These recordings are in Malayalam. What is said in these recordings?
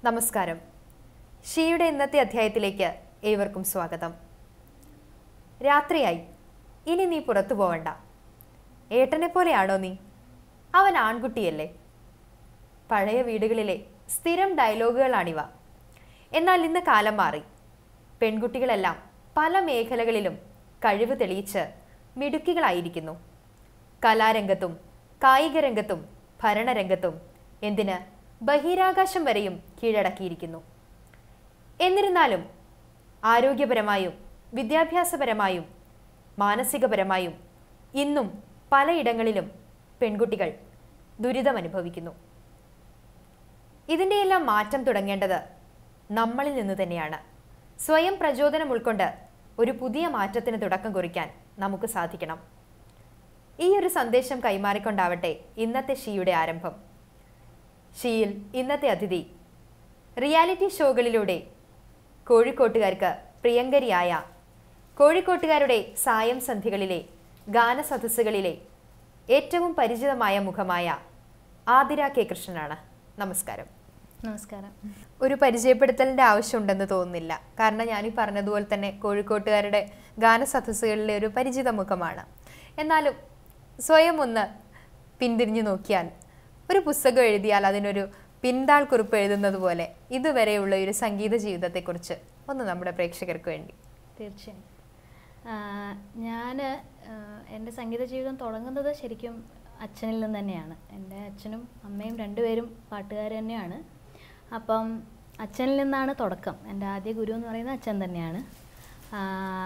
നമസ്കാരം ഷീയുടെ ഇന്നത്തെ അധ്യായത്തിലേക്ക് ഏവർക്കും സ്വാഗതം രാത്രിയായി ഇനി നീ പുറത്തു പോവണ്ട ഏട്ടനെ പോലെയാണോ നീ അവൻ ആൺകുട്ടിയല്ലേ പഴയ വീടുകളിലെ സ്ഥിരം ഡയലോഗുകളാണിവ എന്നാൽ ഇന്ന് കാലം മാറി പെൺകുട്ടികളെല്ലാം പല മേഖലകളിലും കഴിവ് തെളിയിച്ച് മിടുക്കികളായിരിക്കുന്നു കലാരംഗത്തും കായിക രംഗത്തും ഭരണരംഗത്തും എന്തിന് ബഹിരാകാശം വരെയും കീഴടക്കിയിരിക്കുന്നു എന്നിരുന്നാലും ആരോഗ്യപരമായും വിദ്യാഭ്യാസപരമായും മാനസികപരമായും ഇന്നും പലയിടങ്ങളിലും പെൺകുട്ടികൾ ദുരിതമനുഭവിക്കുന്നു ഇതിൻ്റെയെല്ലാം മാറ്റം തുടങ്ങേണ്ടത് നമ്മളിൽ നിന്ന് തന്നെയാണ് സ്വയം പ്രചോദനം ഉൾക്കൊണ്ട് ഒരു പുതിയ മാറ്റത്തിന് തുടക്കം കുറിക്കാൻ നമുക്ക് സാധിക്കണം ഈ ഒരു സന്ദേശം കൈമാറിക്കൊണ്ടാവട്ടെ ഇന്നത്തെ ഷീയുടെ ആരംഭം ഷീയിൽ ഇന്നത്തെ അതിഥി റിയാലിറ്റി ഷോകളിലൂടെ കോഴിക്കോട്ടുകാർക്ക് പ്രിയങ്കരിയായ കോഴിക്കോട്ടുകാരുടെ സായം സന്ധികളിലെ ഗാനസദസ്സുകളിലെ ഏറ്റവും പരിചിതമായ മുഖമായ ആതിര കെ കൃഷ്ണനാണ് നമസ്കാരം നമസ്കാരം ഒരു പരിചയപ്പെടുത്തലിൻ്റെ ആവശ്യമുണ്ടെന്ന് തോന്നുന്നില്ല കാരണം ഞാൻ ഈ പറഞ്ഞതുപോലെ തന്നെ കോഴിക്കോട്ടുകാരുടെ ഗാനസദസ്സുകളിലെ ഒരു പരിചിത മുഖമാണ് എന്നാലും സ്വയം ഒന്ന് പിന്തിരിഞ്ഞു നോക്കിയാൽ ഒരു പുസ്തകം എഴുതിയാൽ അതിനൊരു പിന്താൾ കുറിപ്പ് എഴുതുന്നത് പോലെ ഇതുവരെയുള്ള ഒരു സംഗീത ജീവിതത്തെക്കുറിച്ച് ഒന്ന് നമ്മുടെ പ്രേക്ഷകർക്ക് വേണ്ടി തീർച്ചയായും ഞാൻ എൻ്റെ സംഗീത ജീവിതം തുടങ്ങുന്നത് ശരിക്കും അച്ഛനിൽ നിന്ന് തന്നെയാണ് എൻ്റെ അച്ഛനും അമ്മയും രണ്ടുപേരും പാട്ടുകാർ തന്നെയാണ് അപ്പം അച്ഛനിൽ നിന്നാണ് തുടക്കം എൻ്റെ ആദ്യ ഗുരു എന്ന് പറയുന്നത് അച്ഛൻ തന്നെയാണ് ആ,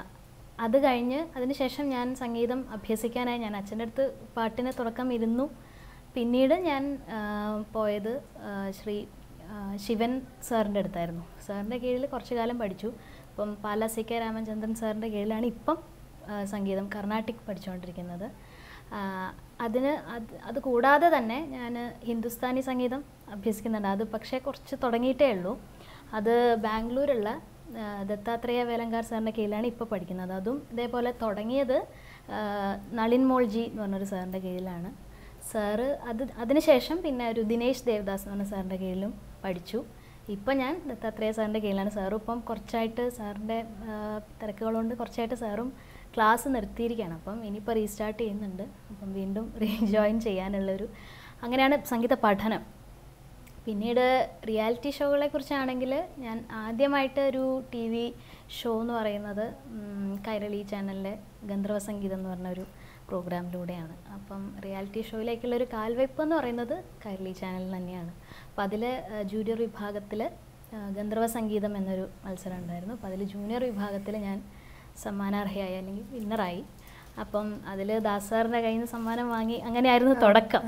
അത് കഴിഞ്ഞ് അതിനുശേഷം ഞാൻ സംഗീതം അഭ്യസിക്കാനായി ഞാൻ അച്ഛൻ്റെ അടുത്ത് പാട്ടിന് തുടക്കം ഇരുന്നു പിന്നീട് ഞാൻ ആ, പോയത് ആ, ശ്രീ ആ, ശിവൻ സാറിൻ്റെ അടുത്തായിരുന്നു സാറിൻ്റെ കീഴിൽ കുറച്ച് കാലം പഠിച്ചു ഇപ്പം പാല സി കെ രാമചന്ദ്രൻ സാറിൻ്റെ കീഴിലാണ് ഇപ്പം ആ, സംഗീതം കർണാട്ടിക് പഠിച്ചുകൊണ്ടിരിക്കുന്നത് ആ, അതിന് അത് അത് കൂടാതെ തന്നെ ഞാൻ ഹിന്ദുസ്ഥാനി സംഗീതം അഭ്യസിക്കുന്നുണ്ട് അത് പക്ഷേ കുറച്ച് തുടങ്ങിയിട്ടേ ഉള്ളൂ അത് ബാംഗ്ലൂരുള്ള ആ, ദത്താത്രേയ വേലങ്കാർ സാറിൻ്റെ കീഴിലാണ് ഇപ്പോൾ പഠിക്കുന്നത് അതും ഇതേപോലെ തുടങ്ങിയത് ആ, നളിൻ മോൾജി എന്ന് പറഞ്ഞൊരു സാറിൻ്റെ കീഴിലാണ് സാറ് അത് അതിനുശേഷം പിന്നെ ഒരു ദിനേശ് ദേവദാസ് എന്ന് പറഞ്ഞ സാറിൻ്റെ കീഴിലും പഠിച്ചു ഇപ്പം ഞാൻ ദത്താത്രേയ സാറിൻ്റെ കീഴിലാണ് സാറും ഇപ്പം കുറച്ചായിട്ട് സാറിൻ്റെ തിരക്കുകളുകൊണ്ട് കുറച്ചായിട്ട് സാറും ക്ലാസ് നിർത്തിയിരിക്കുകയാണ് അപ്പം ഇനിയിപ്പോൾ റീസ്റ്റാർട്ട് ചെയ്യുന്നുണ്ട് അപ്പം വീണ്ടും റീജോയിൻ ചെയ്യാനുള്ളൊരു അങ്ങനെയാണ് സംഗീത പഠനം പിന്നീട് റിയാലിറ്റി ഷോകളെ കുറിച്ചാണെങ്കിൽ ഞാൻ ആദ്യമായിട്ട് ഒരു ടി വി ഷോ എന്ന് പറയുന്നത് ഉം, കൈരളി ചാനലിലെ ഗന്ധർവ സംഗീതം എന്ന് പറഞ്ഞ ഒരു പ്രോഗ്രാമിലൂടെയാണ് അപ്പം റിയാലിറ്റി ഷോയിലേക്കുള്ള ഒരു കാൽവയ്പ് എന്ന് പറയുന്നത് കൈരളി ചാനലിൽ തന്നെയാണ് അപ്പം അതിൽ ജൂനിയർ വിഭാഗത്തിൽ ഗന്ധർവ സംഗീതം എന്നൊരു മത്സരം ഉണ്ടായിരുന്നു അപ്പോൾ അതിൽ ജൂനിയർ വിഭാഗത്തിൽ ഞാൻ സമ്മാനാർഹയായി അല്ലെങ്കിൽ വിന്നറായി അപ്പം അതിൽ ദാസാറിൻ്റെ കയ്യിൽ നിന്ന് സമ്മാനം വാങ്ങി അങ്ങനെയായിരുന്നു തുടക്കം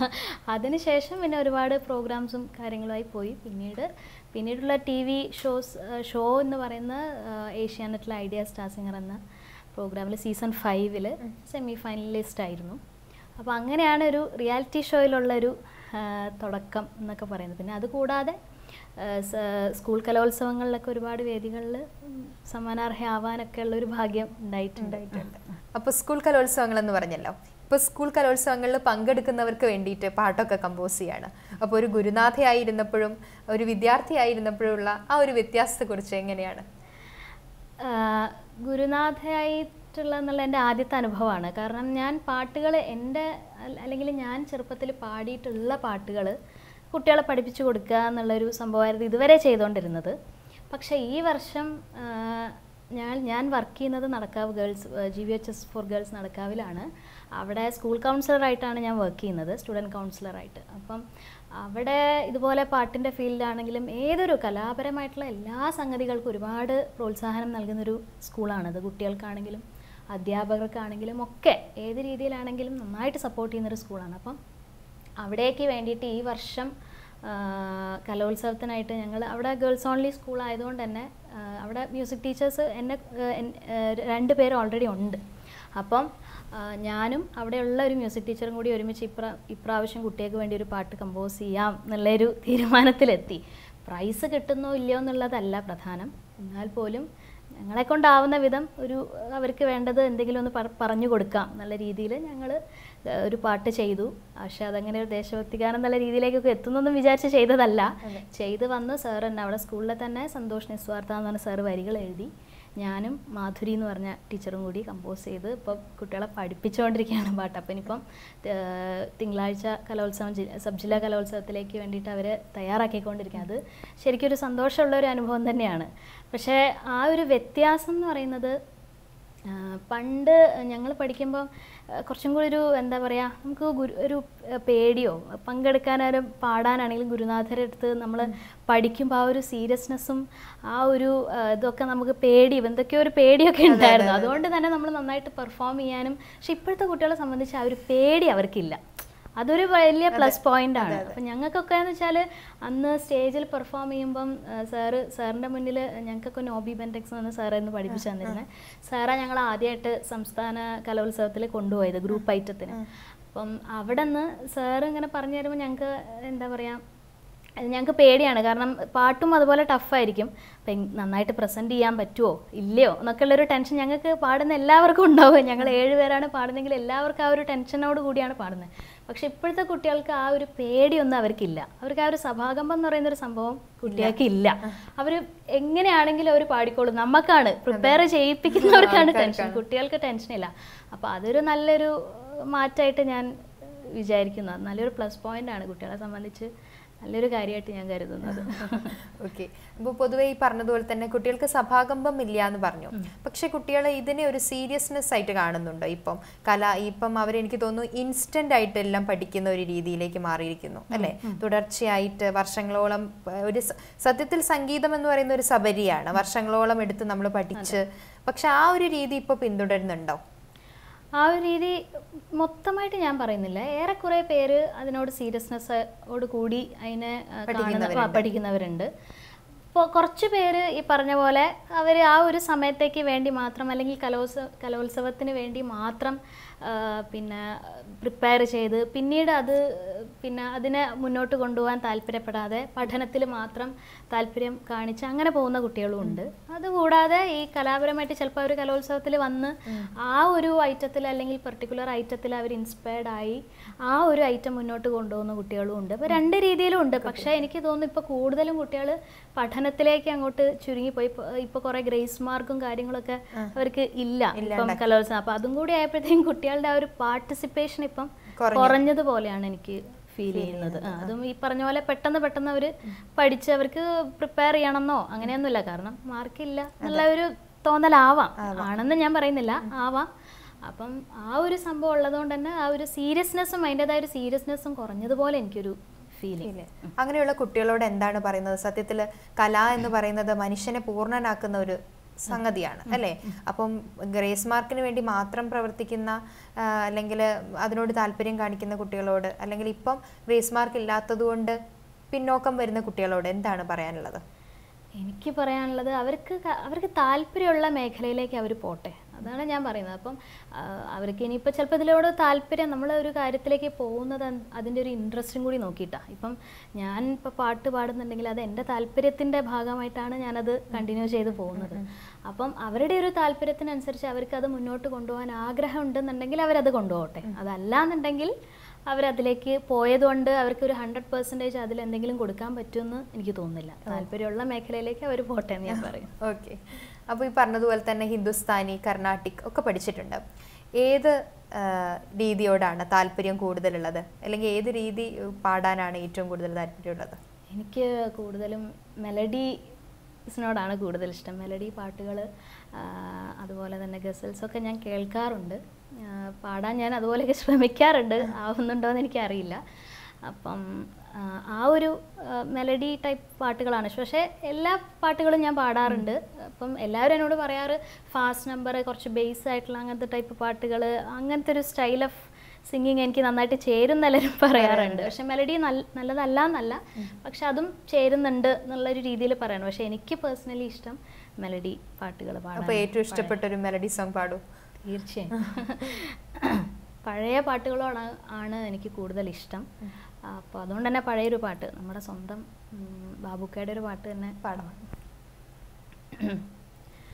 അതിനുശേഷം പിന്നെ ഒരുപാട് പ്രോഗ്രാംസും കാര്യങ്ങളുമായി പോയി പിന്നീട് പിന്നീടുള്ള ടി വി ഷോസ് ഷോ എന്ന് പറയുന്ന ഏഷ്യാനെറ്റിലെ ഐഡിയ സ്റ്റാർ സിംഗർ എന്ന പ്രോഗ്രാമിൽ സീസൺ ഫൈവിൽ സെമി ഫൈനലിസ്റ്റ് ആയിരുന്നു അപ്പോൾ അങ്ങനെയാണ് ഒരു റിയാലിറ്റി ഷോയിലുള്ളൊരു ആ, തുടക്കം എന്നൊക്കെ പറയുന്നത് പിന്നെ അതുകൂടാതെ ആ, സ- സ്കൂൾ കലോത്സവങ്ങളിലൊക്കെ ഒരുപാട് വേദികളിൽ സമ്മാനാർഹയാവാനൊക്കെ ഉള്ളൊരു ഭാഗ്യം ഉണ്ടായിട്ടുണ്ടായിട്ടുണ്ട് അപ്പോൾ സ്കൂൾ കലോത്സവങ്ങൾ എന്ന് പറഞ്ഞല്ലോ ഇപ്പോൾ സ്കൂൾ കലോത്സവങ്ങളിൽ പങ്കെടുക്കുന്നവർക്ക് വേണ്ടിയിട്ട് പാട്ടൊക്കെ കമ്പോസ് ചെയ്യാണ് അപ്പോൾ ഒരു ഗുരുനാഥയായിരുന്നപ്പോഴും ഒരു വിദ്യാർത്ഥിയായിരുന്നപ്പോഴുള്ള ആ ഒരു വ്യത്യാസത്തെക്കുറിച്ച് എങ്ങനെയാണ് ആഹ് ഗുരുനാഥയായിട്ടുള്ള എന്നുള്ള എൻ്റെ ആദ്യത്തെ അനുഭവമാണ് കാരണം ഞാൻ പാട്ടുകൾ എൻ്റെ അല്ല- അല്ലെങ്കിൽ ഞാൻ ചെറുപ്പത്തിൽ പാടിയിട്ടുള്ള പാട്ടുകൾ കുട്ടികളെ പഠിപ്പിച്ചു കൊടുക്കുക എന്നുള്ളൊരു സംഭവമായിരുന്നു ഇതുവരെ ചെയ്തുകൊണ്ടിരുന്നത് പക്ഷേ ഈ വർഷം ആഹ് ഞാൻ ഞാൻ വർക്ക് ചെയ്യുന്നത് Nadakkavu girls G V H S for girls നടക്കാവിലാണ് അവിടെ സ്കൂൾ കൗൺസിലറായിട്ടാണ് ഞാൻ വർക്ക് ചെയ്യുന്നത് സ്റ്റുഡൻറ്റ് കൗൺസിലറായിട്ട് അപ്പം അവിടെ ഇതുപോലെ പാട്ടിൻ്റെ ഫീൽഡാണെങ്കിലും ഏതൊരു കലാപരമായിട്ടുള്ള എല്ലാ സംഗതികൾക്കും ഒരുപാട് പ്രോത്സാഹനം നൽകുന്നൊരു സ്കൂളാണത് കുട്ടികൾക്കാണെങ്കിലും അധ്യാപകർക്കാണെങ്കിലും ഒക്കെ ഏത് രീതിയിലാണെങ്കിലും നന്നായിട്ട് സപ്പോർട്ട് ചെയ്യുന്നൊരു സ്കൂളാണ് അപ്പം അവിടേക്ക് വേണ്ടിയിട്ട് ഈ വർഷം ആ, കലോത്സവത്തിനായിട്ട് ഞങ്ങൾ അവിടെ ഗേൾസ് ഓൺലി സ്കൂൾ ആയതുകൊണ്ട് തന്നെ ആ, അവിടെ മ്യൂസിക് ടീച്ചേഴ്സ് എന്നെ ആ, എൻ- ആ, രണ്ട് പേര് ഓൾറെഡി ഉണ്ട് അപ്പം ആ, ഞാനും അവിടെയുള്ള ഒരു മ്യൂസിക് ടീച്ചറും കൂടി ഒരുമിച്ച് ഇപ്ര ഇപ്രാവശ്യം കുട്ടികൾക്ക് വേണ്ടി ഒരു പാട്ട് കമ്പോസ് ചെയ്യാം എന്നുള്ളൊരു തീരുമാനത്തിലെത്തി പ്രൈസ് കിട്ടുന്നോ ഇല്ലയോ എന്നുള്ളതല്ല പ്രധാനം എന്നാൽ പോലും ഞങ്ങളെ കൊണ്ടാവുന്ന വിധം ഒരു അവർക്ക് വേണ്ടത് എന്തെങ്കിലും ഒന്ന് പറ- പറഞ്ഞു കൊടുക്കാം എന്നുള്ള രീതിയിൽ ഞങ്ങൾ ഏഹ്, ഒരു പാട്ട് ചെയ്തു പക്ഷെ അതങ്ങനെ ഒരു ദേശഭക്തി ഗാനം എന്നുള്ള രീതിയിലേക്കൊക്കെ എത്തുന്നൊന്നും വിചാരിച്ച് ചെയ്തതല്ല അതെ. ചെയ്ത് വന്ന് സാർ തന്നെ അവിടെ സ്കൂളിൽ തന്നെ സന്തോഷ് നിസ്വാർത്ഥ എന്ന് പറഞ്ഞ സാറ് വരികൾ എഴുതി ഞാനും മാധുരി എന്ന് പറഞ്ഞ ടീച്ചറും കൂടി കമ്പോസ് ചെയ്ത് ഇപ്പം കുട്ടികളെ പഠിപ്പിച്ചുകൊണ്ടിരിക്കുകയാണ് പാട്ട് അപ്പം ഇനിയിപ്പം ഏഹ്, തിങ്കളാഴ്ച കലോത്സവം ജി- സബ് ജില്ലാ കലോത്സവത്തിലേക്ക് വേണ്ടിയിട്ട് അവർ തയ്യാറാക്കിക്കൊണ്ടിരിക്കുക അത് ശരിക്കും ഒരു സന്തോഷമുള്ള ഒരു അനുഭവം തന്നെയാണ് പക്ഷേ ആ ഒരു വ്യത്യാസം എന്ന് പറയുന്നത് ആ, പണ്ട് ഞങ്ങൾ പഠിക്കുമ്പോൾ കുറച്ചും കൂടി ഒരു എന്താ പറയുക നമുക്ക് ഗുരു ഒരു ആ, പേടിയോ പങ്കെടുക്കാനായാലും പാടാനാണെങ്കിലും ഗുരുനാഥരുടെ അടുത്ത് നമ്മൾ പഠിക്കുമ്പോൾ ആ ഒരു സീരിയസ്നെസ്സും ആ ഒരു ആ, ഇതൊക്കെ നമുക്ക് പേടിയും എന്തൊക്കെയോ ഒരു പേടിയൊക്കെ ഉണ്ടായിരുന്നു അതുകൊണ്ട് തന്നെ നമ്മൾ നന്നായിട്ട് പെർഫോം ചെയ്യാനും പക്ഷെ ഇപ്പോഴത്തെ കുട്ടികളെ സംബന്ധിച്ച് ആ ഒരു പേടി അവർക്കില്ല അതൊരു വലിയ പ്ലസ് പോയിന്റ് ആണ് അപ്പം ഞങ്ങൾക്കൊക്കെ എന്ന് വെച്ചാൽ അന്ന് സ്റ്റേജിൽ പെർഫോം ചെയ്യുമ്പം ആ, സാറ് സാറിൻ്റെ മുന്നിൽ ഞങ്ങൾക്കൊക്കെ നോബി ബെൻറ്റെക്സ് എന്ന് സാറായിരുന്നു പഠിപ്പിച്ചു തന്നിരുന്നത് സാറാ ഞങ്ങൾ ആദ്യമായിട്ട് സംസ്ഥാന കലോത്സവത്തിൽ കൊണ്ടുപോയത് ഗ്രൂപ്പ് ഐറ്റത്തിന് അപ്പം അവിടെ നിന്ന് സാറ് ഇങ്ങനെ പറഞ്ഞു തരുമ്പോൾ ഞങ്ങൾക്ക് എന്താ പറയുക ഞങ്ങൾക്ക് പേടിയാണ് കാരണം പാട്ടും അതുപോലെ ടഫായിരിക്കും അപ്പം എങ്- നന്നായിട്ട് പ്രസൻറ്റ് ചെയ്യാൻ പറ്റുമോ ഇല്ലയോ എന്നൊക്കെ ഉള്ളൊരു ടെൻഷൻ ഞങ്ങൾക്ക് പാടുന്ന എല്ലാവർക്കും ഉണ്ടാവും ഞങ്ങൾ ഏഴ് പേരാണ് പാടുന്നതെങ്കിൽ എല്ലാവർക്കും ആ ഒരു ടെൻഷനോട് കൂടിയാണ് പാടുന്നത് പക്ഷെ ഇപ്പോഴത്തെ കുട്ടികൾക്ക് ആ ഒരു പേടിയൊന്നും അവർക്കില്ല അവർക്ക് ആ ഒരു സഭാകമ്പം എന്ന് പറയുന്ന ഒരു സംഭവം കുട്ടികൾക്ക് ഇല്ല അവർ എങ്ങനെയാണെങ്കിലും അവർ പാടിക്കോളും നമുക്കാണ് പ്രിപ്പയർ ചെയ്യിപ്പിക്കുന്നവർക്കാണ് ടെൻഷൻ കുട്ടികൾക്ക് ടെൻഷനില്ല അപ്പോൾ അതൊരു നല്ലൊരു മാറ്റമായിട്ട് ഞാൻ വിചാരിക്കുന്നു അത് നല്ലൊരു പ്ലസ് പോയിന്റ് ആണ് കുട്ടികളെ സംബന്ധിച്ച് നല്ലൊരു കാര്യമായിട്ട് ഞാൻ കരുതുന്നത് ഓക്കെ അപ്പോൾ പൊതുവെ ഈ പറഞ്ഞതുപോലെ തന്നെ കുട്ടികൾക്ക് സഭാകമ്പം ഇല്ല എന്ന് പറഞ്ഞു പക്ഷെ കുട്ടികൾ ഇതിനെ ഒരു സീരിയസ്നെസ് ആയിട്ട് കാണുന്നുണ്ടോ ഇപ്പം കല ഇപ്പം അവരെനിക്ക് തോന്നുന്നു ഇൻസ്റ്റന്റ് ആയിട്ട് എല്ലാം പഠിക്കുന്ന ഒരു രീതിയിലേക്ക് മാറിയിരിക്കുന്നു അല്ലെ തുടർച്ചയായിട്ട് വർഷങ്ങളോളം ഏർ, ഒരു സ- സത്യത്തിൽ സംഗീതം എന്ന് പറയുന്ന ഒരു സബരിയാണ് വർഷങ്ങളോളം എടുത്ത് നമ്മൾ പഠിച്ച് പക്ഷെ ആ ഒരു രീതി ഇപ്പൊ പിന്തുടരുന്നുണ്ടോ ആ ഒരു രീതി മൊത്തമായിട്ട് ഞാൻ പറയുന്നില്ല ഏറെക്കുറെ പേര് അതിനോട് സീരിയസ്നെസ്സോട് കൂടി അതിനെ ആ, കാണുന്ന ആ, പഠിക്കുന്നവരുണ്ട് ഇപ്പോൾ കുറച്ച് പേര് ഈ പറഞ്ഞ പോലെ അവർ ആ ഒരു സമയത്തേക്ക് വേണ്ടി മാത്രം അല്ലെങ്കിൽ കലോത്സവ കലോത്സവത്തിന് വേണ്ടി മാത്രം ആ, പിന്നെ പ്രിപ്പയർ ചെയ്ത് പിന്നീട് അത് പിന്നെ അതിനെ മുന്നോട്ട് കൊണ്ടുപോകാൻ താല്പര്യപ്പെടാതെ പഠനത്തിൽ മാത്രം താല്പര്യം കാണിച്ച് അങ്ങനെ പോകുന്ന കുട്ടികളും ഉണ്ട് അതുകൂടാതെ ഈ കലാപരമായിട്ട് ചിലപ്പോൾ ഒരു കലോത്സവത്തിൽ വന്ന് ആ ഒരു ഐറ്റത്തിൽ അല്ലെങ്കിൽ പെർട്ടിക്കുലർ ഐറ്റത്തിൽ അവർ ഇൻസ്പയർഡ് ആയി ആ ഒരു ഐറ്റം മുന്നോട്ട് കൊണ്ടുപോകുന്ന കുട്ടികളും ഉണ്ട് അപ്പോൾ രണ്ട് രീതിയിലും ഉണ്ട് പക്ഷേ എനിക്ക് തോന്നുന്നു ഇപ്പോൾ കൂടുതലും കുട്ടികൾ പഠനത്തിലേക്ക് അങ്ങോട്ട് ചുരുങ്ങിപ്പോയി ഇപ്പോൾ ഇപ്പോൾ കുറേ ഗ്രേസ് മാർക്കും കാര്യങ്ങളൊക്കെ അവർക്ക് ഇല്ല ഇപ്പം കലോത്സവം അപ്പോൾ അതും കൂടി ആയപ്പോഴത്തേക്കും കുട്ടികളുടെ ആ ഒരു പാർട്ടിസിപ്പേഷൻ ഇപ്പം കുറഞ്ഞതുപോലെയാണ് എനിക്ക് ഫീൽ ചെയ്യുന്നത് ആ, അതും ഈ പറഞ്ഞ പോലെ പെട്ടെന്ന് പെട്ടെന്ന് അവർ പഠിച്ച് അവർക്ക് പ്രിപ്പയർ ചെയ്യണമെന്നോ അങ്ങനെയൊന്നുമില്ല കാരണം മാർക്കില്ല എന്നുള്ള ഒരു തോന്നലാവാം ആണെന്ന് ഞാൻ പറയുന്നില്ല ആവാം അപ്പം ആ ഒരു സംഭവം ഉള്ളതുകൊണ്ട് തന്നെ ആ ഒരു സീരിയസ്നെസ്സും അതിൻ്റെതായ ഒരു സീരിയസ്നെസ്സും കുറഞ്ഞതുപോലെ എനിക്കൊരു ഫീലിംഗ് ഇല്ലേ? അങ്ങനെയുള്ള കുട്ടികളോട് എന്താണ് പറയുന്നത് സത്യത്തിൽ കല എന്ന് പറയുന്നത് മനുഷ്യനെ പൂർണ്ണനാക്കുന്ന ഒരു സംഗതിയാണ് അല്ലേ അപ്പം ഗ്രേസ് മാർക്കിന് വേണ്ടി മാത്രം പ്രവർത്തിക്കുന്ന ആ, അല്ലെങ്കിൽ അതിനോട് താല്പര്യം കാണിക്കുന്ന കുട്ടികളോട് അല്ലെങ്കിൽ ഇപ്പം ഗ്രേസ് മാർക്ക് ഇല്ലാത്തത് കൊണ്ട് പിന്നോക്കം വരുന്ന കുട്ടികളോട് എന്താണ് പറയാനുള്ളത് എനിക്ക് പറയാനുള്ളത് അവർക്ക് ക- അവർക്ക് താല്പര്യമുള്ള മേഖലയിലേക്ക് അവർ പോട്ടെ അതാണ് ഞാൻ പറയുന്നത് അപ്പം ആ, അവർക്ക് ഇനിയിപ്പോൾ ചിലപ്പോൾ ഇതിലോട് താല്പര്യം നമ്മൾ ഒരു കാര്യത്തിലേക്ക് പോകുന്നത് അൻ- അതിൻ്റെ ഒരു ഇൻട്രസ്റ്റും കൂടി നോക്കിയിട്ടാണ് ഇപ്പം ഞാൻ ഇപ്പോൾ പാട്ട് പാടുന്നുണ്ടെങ്കിൽ അത് എൻ്റെ താല്പര്യത്തിൻ്റെ ഭാഗമായിട്ടാണ് ഞാനത് കണ്ടിന്യൂ ചെയ്ത് പോകുന്നത് അപ്പം അവരുടെ ഒരു താല്പര്യത്തിനനുസരിച്ച് അവർക്ക് അത് മുന്നോട്ട് കൊണ്ടുപോകാൻ ആഗ്രഹം ഉണ്ടെന്നുണ്ടെങ്കിൽ അവരത് കൊണ്ടുപോകട്ടെ അതല്ലാന്നുണ്ടെങ്കിൽ അവരതിലേക്ക് പോയതുകൊണ്ട് അവർക്ക് ഒരു ഹൺഡ്രഡ് പെർസെൻറ്റേജ് അതിൽ എന്തെങ്കിലും കൊടുക്കാൻ പറ്റുമെന്ന് എനിക്ക് തോന്നുന്നില്ല താല്പര്യമുള്ള മേഖലയിലേക്ക് അവർ പോട്ടെ എന്ന് ഞാൻ പറയും ഓക്കെ അപ്പോൾ ഈ പറഞ്ഞതുപോലെ തന്നെ ഹിന്ദുസ്ഥാനി കർണാട്ടിക് ഒക്കെ പഠിച്ചിട്ടുണ്ട് ഏത് ആ, രീതിയോടാണ് താല്പര്യം കൂടുതലുള്ളത് അല്ലെങ്കിൽ ഏത് രീതി പാടാനാണ് ഏറ്റവും കൂടുതൽ താല്പര്യമുള്ളത് എനിക്ക് കൂടുതലും മെലഡീസിനോടാണ് കൂടുതൽ ഇഷ്ടം മെലഡി പാട്ടുകൾ അതുപോലെ തന്നെ ഗസൽസ് ഒക്കെ ഞാൻ കേൾക്കാറുണ്ട് ആ, പാടാൻ ഞാൻ അതുപോലെയൊക്കെ ശ്രമിക്കാറുണ്ട് ആവുന്നുണ്ടോ എന്ന് എനിക്കറിയില്ല അപ്പം ആ, ആ ഒരു മെലഡി ടൈപ്പ് പാട്ടുകളാണ് ഇഷ്ടം പക്ഷേ എല്ലാ പാട്ടുകളും ഞാൻ പാടാറുണ്ട് അപ്പം എല്ലാവരും എന്നോട് പറയാറ് ഫാസ്റ്റ് നമ്പർ കുറച്ച് ബേസ് ആയിട്ടുള്ള അങ്ങനത്തെ ടൈപ്പ് പാട്ടുകൾ അങ്ങനത്തെ ഒരു സ്റ്റൈൽ ഓഫ് സിംഗിങ് എനിക്ക് നന്നായിട്ട് ചേരും എല്ലാവരും പറയാറുണ്ട് പക്ഷെ മെലഡി നല്ല നല്ലതല്ല എന്നല്ല പക്ഷെ അതും ചേരുന്നുണ്ട് എന്നുള്ളൊരു രീതിയിൽ പറയണം പക്ഷെ എനിക്ക് പേഴ്സണലി ഇഷ്ടം മെലഡി പാട്ടുകൾ പാടാൻ അപ്പോൾ ഏറ്റവും ഇഷ്ടപ്പെട്ട ഒരു മെലഡി സോങ് പാടൂ തീർച്ചയായും പഴയ പാട്ടുകളോടാണ് ആണ് എനിക്ക് കൂടുതൽ ഇഷ്ടം അപ്പോൾ അതുകൊണ്ട് തന്നെ പഴയൊരു പാട്ട് നമ്മുടെ സ്വന്തം ഉം, ബാബുക്കയുടെ ഒരു പാട്ട് തന്നെ പാടാം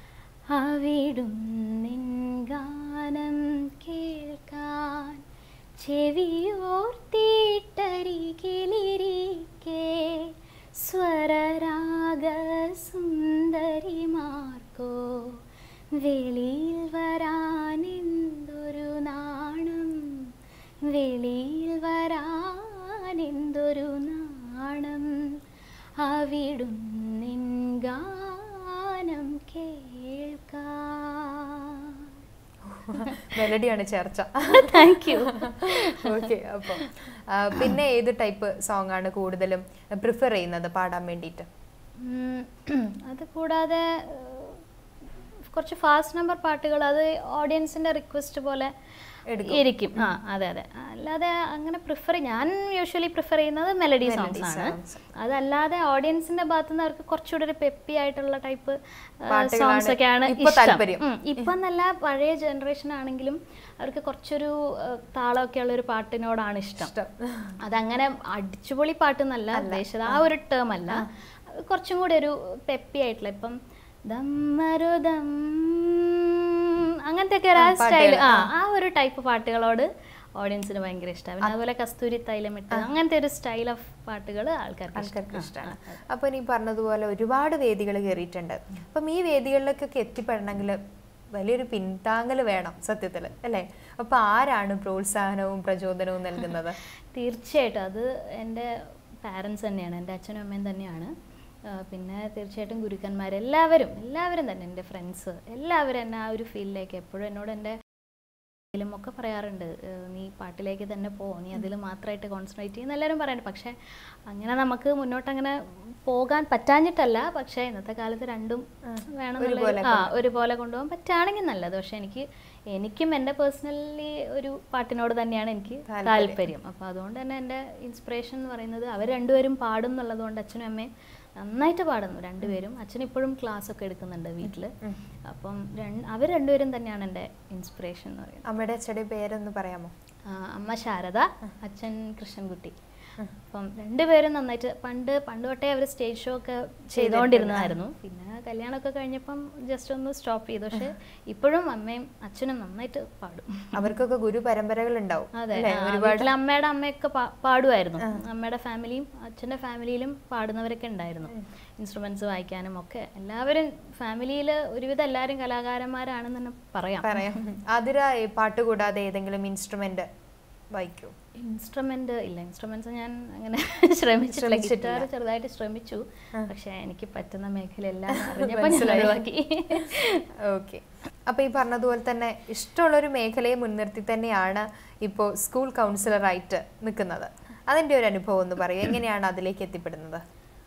അവിടും നിൻ ഗാനം കേൾക്കാൻ ചെവിയോർത്തിട്ടരികിലിരിക്കെ സ്വരരാഗ സുന്ദരിമാർക്കോ വെളിയിൽ വരാനെന്തൊരു നാണം വെളിയിൽ വരാനെന്തൊരു നാണം അവിടുന്നിൻ ഗാനം കേൾക്കാം മെലഡിയാണ് ചേർച്ച താങ്ക് യു ഓക്കെ അപ്പം ആ, പിന്നെ ഏത് ടൈപ്പ് സോങ് ആണ് കൂടുതലും പ്രിഫർ ചെയ്യുന്നത് പാടാൻ വേണ്ടിയിട്ട് ഉം, അത് കൂടാതെ ഏഹ്, കുറച്ച് ഫാസ്റ്റ് നമ്പർ പാട്ടുകൾ അത് ഓഡിയൻസിന്റെ റിക്വസ്റ്റ് പോലെ എടുക്കും. ഇരിക്കും ആ അതെ അതെ അല്ലാതെ അങ്ങനെ പ്രിഫർ ഞാൻ യൂഷ്വലി പ്രിഫർ ചെയ്യുന്നത് മെലഡി Melody സോങ്സ് ആണ് songs. അതല്ലാതെ ഓഡിയൻസിന്റെ ഭാഗത്തു നിന്ന് അവർക്ക് കുറച്ചുകൂടി ഒരു പെപ്പി ആയിട്ടുള്ള ടൈപ്പ് പാട്ടുകളാണ് സോങ്സ് ഒക്കെയാണ് ഇപ്പൊ ഇഷ്ടം താല്പര്യം. ഉം, ഇപ്പൊ എന്നല്ല പഴയ ജനറേഷൻ ആണെങ്കിലും അവർക്ക് കുറച്ചൊരു ഏഹ്, താളമൊക്കെ ഉള്ള ഒരു പാട്ടിനോടാണ് ഇഷ്ടം ഇഷ്ടം അതങ്ങനെ അടിച്ചുപൊളി പാട്ടെന്നല്ല ഉദ്ദേശിച്ചത് ആ ഒരു ടേം അല്ല കുറച്ചും കൂടി ഒരു പെപ്പി ആയിട്ടുള്ള ഇപ്പം ദമ്മരുദം അങ്ങനത്തെ ഒക്കെ ഒരു സ്റ്റൈൽ ആ ആ ഒരു ടൈപ്പ് പാട്ടുകളോട് ഓഡിയൻസിന് ഭയങ്കര ഇഷ്ടമാണ് പിന്നെ അതുപോലെ കസ്തൂരി തൈലമിട്ട് അങ്ങനത്തെ ഒരു സ്റ്റൈൽ ഓഫ് പാട്ടുകൾ ആൾക്കാർക്ക് ആൾക്കാർക്ക് ഇഷ്ടം. ഇഷ്ടമാണ് അപ്പോൾ നീ പറഞ്ഞതുപോലെ ഒരുപാട് വേദികൾ കയറിയിട്ടുണ്ട് അപ്പം ഈ വേദികളിലേക്കൊക്കെ എത്തിപ്പെടണമെങ്കിൽ വലിയൊരു പിന്താങ്ങൽ വേണം സത്യത്തിൽ അല്ലേ അപ്പോൾ ആരാണ് പ്രോത്സാഹനവും പ്രചോദനവും നൽകുന്നത് തീർച്ചയായിട്ടും അത് എൻ്റെ പാരൻസ് തന്നെയാണ് എൻ്റെ അച്ഛനും അമ്മയും തന്നെയാണ് ആ, പിന്നെ തീർച്ചയായിട്ടും ഗുരുക്കന്മാർ എല്ലാവരും എല്ലാവരും തന്നെ എൻ്റെ ഫ്രണ്ട്സ് എല്ലാവരും എന്നെ ആ ഒരു ഫീൽഡിലേക്ക് എപ്പോഴും എന്നോട് എൻ്റെ ിലും ഒക്കെ പറയാറുണ്ട് ഏഹ് നീ പാട്ടിലേക്ക് തന്നെ പോ നീ അതിൽ മാത്രമായിട്ട് കോൺസെൻട്രേറ്റ് ചെയ്യുന്ന എല്ലാവരും പറയാറുണ്ട് പക്ഷേ അങ്ങനെ നമുക്ക് മുന്നോട്ട് അങ്ങനെ പോകാൻ പറ്റാഞ്ഞിട്ടല്ല പക്ഷേ ഇന്നത്തെ കാലത്ത് രണ്ടും വേണം ഒരുപോലെ ആ ഒരുപോലെ കൊണ്ടുപോകാൻ പറ്റുകയാണെങ്കിൽ നല്ലത് പക്ഷേ എനിക്ക് എനിക്കും എൻ്റെ പേഴ്സണലി ഒരു പാട്ടിനോട് തന്നെയാണ് എനിക്ക് താല്പര്യം. താല്പര്യം അപ്പോൾ അതുകൊണ്ട് തന്നെ എൻ്റെ ഇൻസ്പിറേഷൻ എന്ന് പറയുന്നത് അവർ രണ്ടുപേരും പാടും എന്നുള്ളത് കൊണ്ട് അച്ഛനും അമ്മയും നന്നായിട്ട് പാടുന്നു രണ്ടുപേരും അച്ഛൻ ഇപ്പോഴും ക്ലാസ് ഒക്കെ എടുക്കുന്നുണ്ട് വീട്ടിൽ അപ്പം രണ്ട് അവർ രണ്ടുപേരും തന്നെയാണ് എൻ്റെ ഇൻസ്പിറേഷൻ എന്ന് പറയുന്നത് അമ്മയുടെ അച്ഛയുടെ പേരൊന്ന് പറയാമോ ആ, അമ്മ ശാരദ അച്ഛൻ കൃഷ്ണൻകുട്ടി അപ്പം രണ്ടുപേരും നന്നായിട്ട് പണ്ട് പണ്ട് തൊട്ടേ അവർ സ്റ്റേജ് ഷോ ഒക്കെ ചെയ്തുകൊണ്ടിരുന്നതായിരുന്നു പിന്നെ കല്യാണമൊക്കെ കഴിഞ്ഞപ്പം ജസ്റ്റ് ഒന്ന് സ്റ്റോപ്പ് ചെയ്തു പക്ഷെ ഇപ്പോഴും അമ്മയും അച്ഛനും നന്നായിട്ട് പാടും അവർക്കൊക്കെ ഗുരു പരമ്പരകൾ ഉണ്ടാവും അതെ അല്ലേ? ആ, ഒരുപാട് വീട്ടിലെ അമ്മയുടെ അമ്മയൊക്കെ പാ- പാടുമായിരുന്നു അമ്മയുടെ ഫാമിലിയും അച്ഛൻ്റെ ഫാമിലിയിലും പാടുന്നവരൊക്കെ ഉണ്ടായിരുന്നു ഇൻസ്ട്രുമെന്റ്സ് വായിക്കാനും ഒക്കെ എല്ലാവരും ഫാമിലിയിൽ ഒരുവിധം എല്ലാവരും കലാകാരന്മാരാണെന്ന് തന്നെ പറയാം പറയാം ആതിര ഈ പാട്ട് കൂടാതെ ഏതെങ്കിലും ഇൻസ്ട്രുമെന്റ് വായിക്കൂ ഇൻസ്ട്രുമെന്റ് ഇല്ല ഇൻസ്ട്രുമെന്റ്സ് ഞാൻ അങ്ങനെ ശ്രമിച്ചിട്ടില്ല ശ്രമിച്ചിട്ടില്ല. ഗിറ്റാർ ചെറുതായിട്ട് ശ്രമിച്ചു പക്ഷെ എനിക്ക് പറ്റുന്ന മേഖലയെല്ലാം അറിഞ്ഞപ്പോൾ ഞാൻ ഒഴിവാക്കി ഓക്കെ അപ്പൊ ഈ പറഞ്ഞതുപോലെ തന്നെ ഇഷ്ടമുള്ളൊരു മേഖലയെ മുൻനിർത്തി തന്നെയാണ് ഇപ്പോൾ സ്കൂൾ കൗൺസിലറായിട്ട് നിൽക്കുന്നത് അതിന്റെ ഒരു അനുഭവം ഒന്ന് പറയൂ എങ്ങനെയാണ് അതിലേക്ക് എത്തിപ്പെടുന്നത്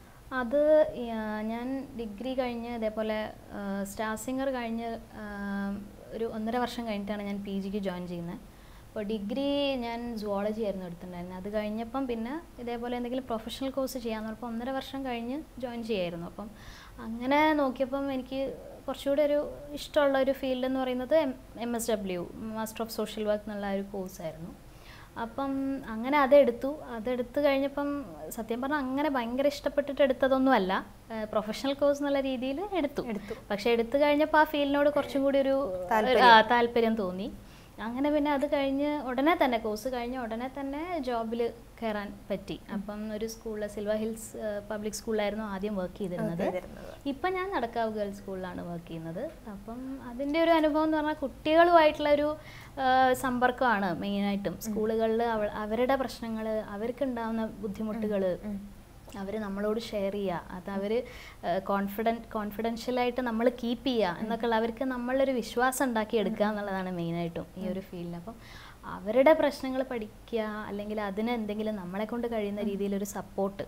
അത് ആ, ഞാൻ ഡിഗ്രി കഴിഞ്ഞ് ഇതേപോലെ സ്റ്റാർ സിംഗർ കഴിഞ്ഞ് ആ, ഒരു ഒന്നര വർഷം കഴിഞ്ഞിട്ടാണ് ഞാൻ പി ജിക്ക് ജോയിൻ ചെയ്യുന്നത് അപ്പോൾ ഡിഗ്രി ഞാൻ സുവോളജി ആയിരുന്നു എടുത്തിട്ടുണ്ടായിരുന്നത് അത് കഴിഞ്ഞപ്പം പിന്നെ ഇതേപോലെ എന്തെങ്കിലും പ്രൊഫഷണൽ കോഴ്സ് ചെയ്യാമെന്ന് പറഞ്ഞപ്പോൾ ഒന്നര വർഷം കഴിഞ്ഞ് ജോയിൻ ചെയ്യായിരുന്നു അപ്പം അങ്ങനെ നോക്കിയപ്പം എനിക്ക് കുറച്ചുകൂടി ഒരു ഇഷ്ടമുള്ള ഒരു ഫീൽഡ് എന്ന് പറയുന്നത് M S W master of social work എന്നുള്ള ഒരു കോഴ്സായിരുന്നു അപ്പം അങ്ങനെ അതെടുത്തു അതെടുത്ത് കഴിഞ്ഞപ്പം സത്യം പറഞ്ഞാൽ അങ്ങനെ ഭയങ്കര ഇഷ്ടപ്പെട്ടിട്ട് എടുത്തതൊന്നുമല്ല പ്രൊഫഷണൽ കോഴ്സ് എന്നുള്ള രീതിയിൽ എടുത്തു എടുത്തു. പക്ഷെ എടുത്തു കഴിഞ്ഞപ്പോൾ ആ ഫീൽഡിനോട് കുറച്ചും കൂടി ഒരു താല്പര്യം. ആ, താല്പര്യം തോന്നി അങ്ങനെ പിന്നെ അത് കഴിഞ്ഞ് ഉടനെ തന്നെ കോഴ്സ് കഴിഞ്ഞ് ഉടനെ തന്നെ ജോബിൽ കയറാൻ പറ്റി അപ്പം ഒരു സ്കൂളിൽ സിൽവർ ഹിൽസ് പബ്ലിക് സ്കൂളിലായിരുന്നു ആദ്യം വർക്ക് ചെയ്തിരുന്നത് ചെയ്തിരുന്നത്. ഇപ്പം ഞാൻ നടക്കാവ് ഗേൾസ് സ്കൂളിലാണ് വർക്ക് ചെയ്യുന്നത് അപ്പം അതിൻ്റെ ഒരു അനുഭവം എന്ന് പറഞ്ഞാൽ കുട്ടികളുമായിട്ടുള്ള ഒരു ആ, സമ്പർക്കമാണ് മെയിനായിട്ടും സ്കൂളുകളിൽ അവരുടെ പ്രശ്നങ്ങൾ അവർക്കുണ്ടാവുന്ന ബുദ്ധിമുട്ടുകൾ അവർ നമ്മളോട് ഷെയർ ചെയ്യുക അത് അവർ കോൺഫിഡൻറ്റ് കോൺഫിഡൻഷ്യലായിട്ട് നമ്മൾ കീപ്പ് ചെയ്യുക എന്നൊക്കെ ഉള്ള അവർക്ക് നമ്മളൊരു വിശ്വാസം ഉണ്ടാക്കി എടുക്കുക എന്നുള്ളതാണ് മെയിനായിട്ടും ഈ ഒരു ഫീൽഡിൽ അപ്പം അവരുടെ പ്രശ്നങ്ങൾ പഠിക്കുക അല്ലെങ്കിൽ അതിന് എന്തെങ്കിലും നമ്മളെ കൊണ്ട് കഴിയുന്ന രീതിയിൽ ഒരു സപ്പോർട്ട്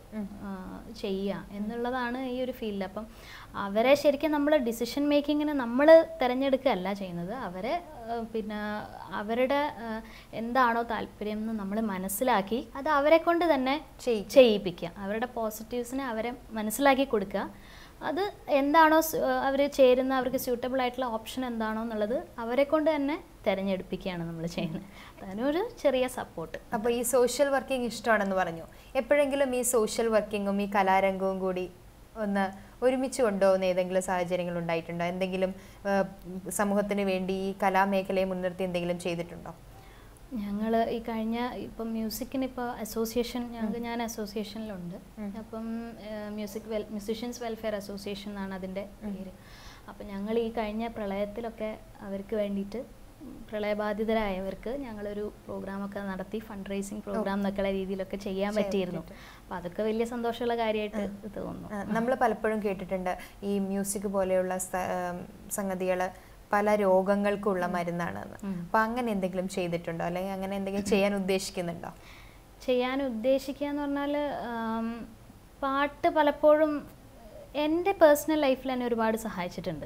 ചെയ്യുക എന്നുള്ളതാണ് ഈ ഒരു ഫീൽഡ് അപ്പം അവരെ ശരിക്കും നമ്മൾ ഡിസിഷൻ മേക്കിങ്ങിന് നമ്മൾ തിരഞ്ഞെടുക്കുകയല്ല ചെയ്യുന്നത് അവരെ ആ, പിന്നെ അവരുടെ ആ, എന്താണോ താല്പര്യം എന്ന് നമ്മൾ മനസ്സിലാക്കി അത് അവരെ കൊണ്ട് തന്നെ ചെയ്യിക്കുക. ചെയ്യിപ്പിക്കുക അവരുടെ പോസിറ്റീവ്സിനെ അവരെ മനസ്സിലാക്കി കൊടുക്കുക അത് എന്താണോ അവർ ചേരുന്ന അവർക്ക് സ്യൂട്ടബിൾ ആയിട്ടുള്ള ഓപ്ഷൻ എന്താണോ എന്നുള്ളത് അവരെ കൊണ്ട് തന്നെ തിരഞ്ഞെടുപ്പിക്കുകയാണ് നമ്മൾ ചെയ്യുന്നത് അതിനൊരു ചെറിയ സപ്പോർട്ട് അപ്പൊ ഈ സോഷ്യൽ വർക്കിംഗ് ഇഷ്ടമാണെന്ന് പറഞ്ഞു എപ്പോഴെങ്കിലും ഈ സോഷ്യൽ വർക്കിങ്ങും ഈ കലാരംഗവും കൂടി ഒന്ന് ഒരുമിച്ച് കൊണ്ടുപോകുന്ന ഏതെങ്കിലും സാഹചര്യങ്ങൾ ഉണ്ടായിട്ടുണ്ടോ എന്തെങ്കിലും ആ, സമൂഹത്തിന് വേണ്ടി ഈ കലാമേഖലയെ മുൻനിർത്തി എന്തെങ്കിലും ചെയ്തിട്ടുണ്ടോ ഞങ്ങൾ ഈ കഴിഞ്ഞ ഇപ്പം മ്യൂസിക്കിന് ഇപ്പോൾ അസോസിയേഷൻ ഞങ്ങൾക്ക് ഞാൻ അസോസിയേഷനിലുണ്ട് അപ്പം music well musicians welfare association എന്നാണ് അതിൻ്റെ പേര് അപ്പം ഞങ്ങൾ ഈ കഴിഞ്ഞ പ്രളയത്തിലൊക്കെ അവർക്ക് വേണ്ടിയിട്ട് പ്രളയബാധിതരായവർക്ക് ഞങ്ങളൊരു പ്രോഗ്രാമൊക്കെ നടത്തി ഫണ്ട് റേസിംഗ് പ്രോഗ്രാം എന്നൊക്കെയുള്ള രീതിയിലൊക്കെ ചെയ്യാൻ പറ്റിയിരുന്നു അപ്പം അതൊക്കെ വലിയ സന്തോഷമുള്ള കാര്യമായിട്ട് തോന്നുന്നു നമ്മൾ പലപ്പോഴും കേട്ടിട്ടുണ്ട് ഈ മ്യൂസിക് പോലെയുള്ള സംഗതികൾ പല രോഗങ്ങൾക്കുള്ള മരുന്നാണെന്ന് അപ്പൊ അങ്ങനെ എന്തെങ്കിലും ചെയ്തിട്ടുണ്ടോ അല്ലെങ്കിൽ അങ്ങനെ എന്തെങ്കിലും ചെയ്യാൻ ഉദ്ദേശിക്കുന്നുണ്ടോ ചെയ്യാൻ ഉദ്ദേശിക്കുക എന്ന് പറഞ്ഞാൽ പാട്ട് പലപ്പോഴും എൻ്റെ പേഴ്സണൽ ലൈഫിൽ എന്നെ ഒരുപാട് സഹായിച്ചിട്ടുണ്ട്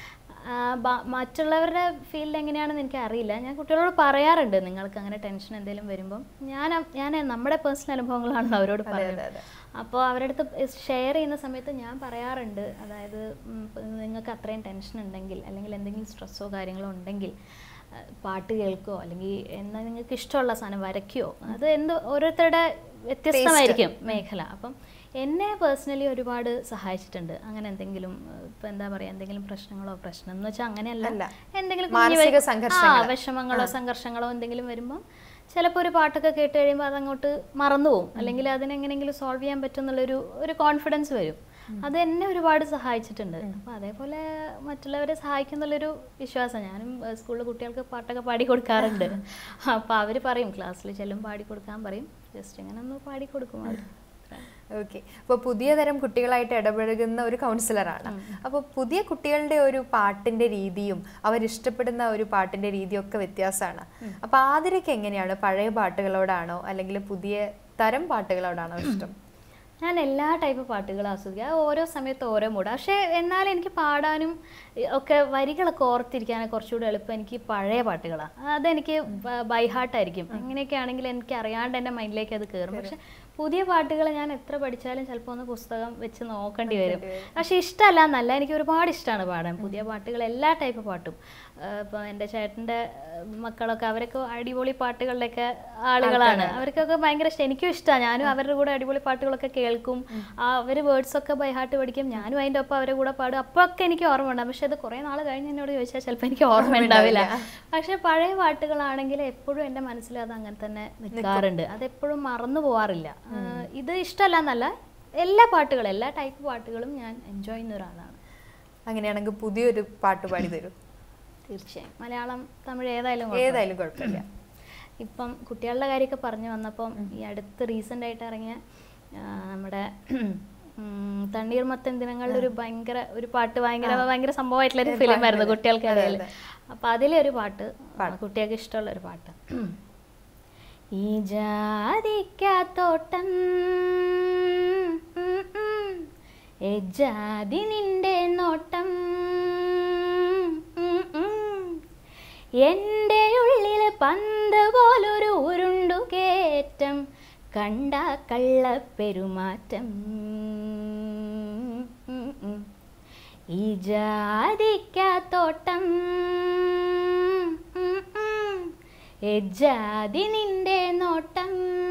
ആ, ബ- മറ്റുള്ളവരുടെ ഫീൽഡ് എങ്ങനെയാണെന്ന് എനിക്ക് അറിയില്ല ഞാൻ കുട്ടികളോട് പറയാറുണ്ട് നിങ്ങൾക്ക് അങ്ങനെ ടെൻഷൻ എന്തെങ്കിലും വരുമ്പം ഞാൻ അ- ഞാൻ നമ്മുടെ പേഴ്സണൽ അനുഭവങ്ങളാണല്ലോ അവരോട് പറയുന്നത് അതെ. അപ്പോൾ അവരുടെ അടുത്ത് ഷെയർ ചെയ്യുന്ന സമയത്ത് ഞാൻ പറയാറുണ്ട് അതായത് ഉം, ഇപ്പൊ നിങ്ങൾക്ക് അത്രയും ടെൻഷൻ ഉണ്ടെങ്കിൽ അല്ലെങ്കിൽ എന്തെങ്കിലും സ്ട്രെസ്സോ കാര്യങ്ങളോ ഉണ്ടെങ്കിൽ ആ, പാട്ട് കേൾക്കുകയോ അല്ലെങ്കിൽ എന്നാൽ നിങ്ങൾക്ക് ഇഷ്ടമുള്ള സാധനം വരയ്ക്കുകയോ അത് എന്ത് ഓരോരുത്തരുടെ വ്യത്യസ്തമായിരിക്കും മേഖല അപ്പം എന്നെ പേഴ്സണലി ഒരുപാട് സഹായിച്ചിട്ടുണ്ട് അങ്ങനെ എന്തെങ്കിലും ഇപ്പം എന്താ പറയുക എന്തെങ്കിലും പ്രശ്നങ്ങളോ പ്രശ്നം എന്ന് വെച്ചാൽ അങ്ങനെയല്ല അല്ല. എന്തെങ്കിലും മാനസിക കുഞ്ഞു വെ- ആ, സംഘർഷങ്ങള്. വിഷമങ്ങളോ സംഘർഷങ്ങളോ എന്തെങ്കിലും വരുമ്പം ചിലപ്പോൾ ഒരു പാട്ടൊക്കെ കേട്ട് കഴിയുമ്പോൾ അതങ്ങോട്ട് മറന്നു പോകും അല്ലെങ്കിൽ അതിനെങ്ങനെയെങ്കിലും സോൾവ് ചെയ്യാൻ പറ്റും എന്നുള്ളൊരു ഒരു കോൺഫിഡൻസ് വരും അത് എന്നെ ഒരുപാട് സഹായിച്ചിട്ടുണ്ട് അപ്പം അതേപോലെ മറ്റുള്ളവരെ സഹായിക്കുന്നുള്ളൊരു വിശ്വാസം ഞാനും സ്കൂളിൽ കുട്ടികൾക്ക് പാട്ടൊക്കെ പാടി കൊടുക്കാറുണ്ട് അപ്പോൾ അവർ പറയും ക്ലാസ്സിൽ ചെല്ലും പാടി കൊടുക്കാൻ പറയും ജസ്റ്റ് ഇങ്ങനെ ഒന്ന് പാടി കൊടുക്കും അവർ ഓക്കെ അപ്പോൾ പുതിയ തരം കുട്ടികളായിട്ട് ഇടപഴകുന്ന ഒരു കൗൺസിലറാണ് അപ്പോൾ പുതിയ കുട്ടികളുടെ ഒരു പാട്ടിന്റെ രീതിയും അവരിഷ്ടപ്പെടുന്ന ഒരു പാട്ടിന്റെ രീതിയും ഒക്കെ വ്യത്യാസമാണ് അപ്പോൾ ആതിരയ്ക്ക് എങ്ങനെയാണ് പഴയ പാട്ടുകളോടാണോ അല്ലെങ്കിൽ പുതിയ തരം പാട്ടുകളോടാണോ ഇഷ്ടം ഞാൻ എല്ലാ ടൈപ്പ് പാട്ടുകളും ആസ്വദിക്കുക അത് ഓരോ സമയത്ത് ഓരോ മൂഡ് പക്ഷേ എന്നാലും എനിക്ക് പാടാനും ഈ, ഒക്കെ വരികളൊക്കെ ഓർത്തിരിക്കാനൊക്കെ കുറച്ചുകൂടി എളുപ്പം എനിക്ക് പഴയ പാട്ടുകളാണ് അതെനിക്ക് ബൈ ഹാർട്ടായിരിക്കും എങ്ങനെയൊക്കെ ആണെങ്കിൽ എനിക്ക് അറിയാണ്ട് എൻ്റെ മൈൻഡിലേക്ക് അത് കയറും പക്ഷെ പുതിയ പാട്ടുകൾ ഞാൻ എത്ര പഠിച്ചാലും ചിലപ്പോൾ ഒന്ന് പുസ്തകം വെച്ച് നോക്കേണ്ടി വരും പക്ഷെ ഇഷ്ടമല്ല എന്നല്ല എനിക്ക് ഒരുപാട് ഇഷ്ടമാണ് പാടാൻ പുതിയ പാട്ടുകൾ എല്ലാ ടൈപ്പ് പാട്ടും ഇപ്പോൾ എൻ്റെ ചേട്ടൻ്റെ മക്കളൊക്കെ അവരൊക്കെ അടിപൊളി പാട്ടുകളുടെയൊക്കെ ആളുകളാണ് അവർക്കൊക്കെ ഭയങ്കര ഇഷ്ടം എനിക്കും ഇഷ്ടമാണ് ഞാനും അവരുടെ കൂടെ അടിപൊളി പാട്ടുകളൊക്കെ കേൾക്കും അവർ വേർഡ്സ് ഒക്കെ ബൈ ഹാർട്ട് പഠിക്കും ഞാനും അതിൻ്റെ ഒപ്പം അവരുടെ കൂടെ പാടും അപ്പോഴൊക്കെ എനിക്ക് ഓർമ്മ ഉണ്ടാവും പക്ഷെ അത് കുറേ നാൾ കഴിഞ്ഞ് എന്നോട് ചോദിച്ചാൽ ചിലപ്പോൾ എനിക്ക് ഓർമ്മ ഉണ്ടാവില്ല പക്ഷെ പഴയ പാട്ടുകളാണെങ്കിൽ എപ്പോഴും എൻ്റെ മനസ്സിൽ അത് അങ്ങനെ തന്നെ നിൽക്കാറുണ്ട് അതെപ്പോഴും മറന്നു പോവാറില്ല ആ, ഇത് ഇഷ്ടമല്ല എന്നല്ല എല്ലാ പാട്ടുകളും എല്ലാ ടൈപ്പ് പാട്ടുകളും ഞാൻ എൻജോയ് ചെയ്യുന്ന ഒരാളാണ് അങ്ങനെയാണെങ്കിൽ പുതിയൊരു പാട്ട് പാടി തരൂ തീർച്ചയായും മലയാളം തമിഴ് ഏതായാലും കുഴപ്പമില്ല. ഏതായാലും കുഴപ്പമില്ല ഇപ്പം കുട്ടികളുടെ കാര്യമൊക്കെ പറഞ്ഞു വന്നപ്പം ഈ അടുത്ത് റീസെൻ്റ് ആയിട്ട് ഇറങ്ങിയ ആ, നമ്മുടെ ഉം, തണ്ണീർമത്തൻ ദിനങ്ങളിൽ ഒരു ഭയങ്കര ഒരു പാട്ട് ഭയങ്കര ഭയങ്കര സംഭവമായിട്ടുള്ള ഒരു ഫിലിം ആയിരുന്നു കുട്ടികൾക്ക് ഇടയിൽ അപ്പൊ അതിലെ ഒരു പാട്ട് കുട്ടികൾക്ക് ഇഷ്ടമുള്ള ഒരു പാട്ട് ഈ ജാതിക്കാത്തോട്ടം ഉം, ഉം, ഏ ജാതി നിന്റെ നോട്ടം ഉം, ഉം. എൻ്റെ ഉള്ളിൽ പന്ത് പോലൊരു ഉരുണ്ടു കേറ്റം കണ്ട കള്ളപ്പെരുമാറ്റം ഉം, ഉം. ഈ ജാതിക്കാത്തോട്ടം ഉം, ഉം. ഏ ജാതി നിന്റെ നോട്ടം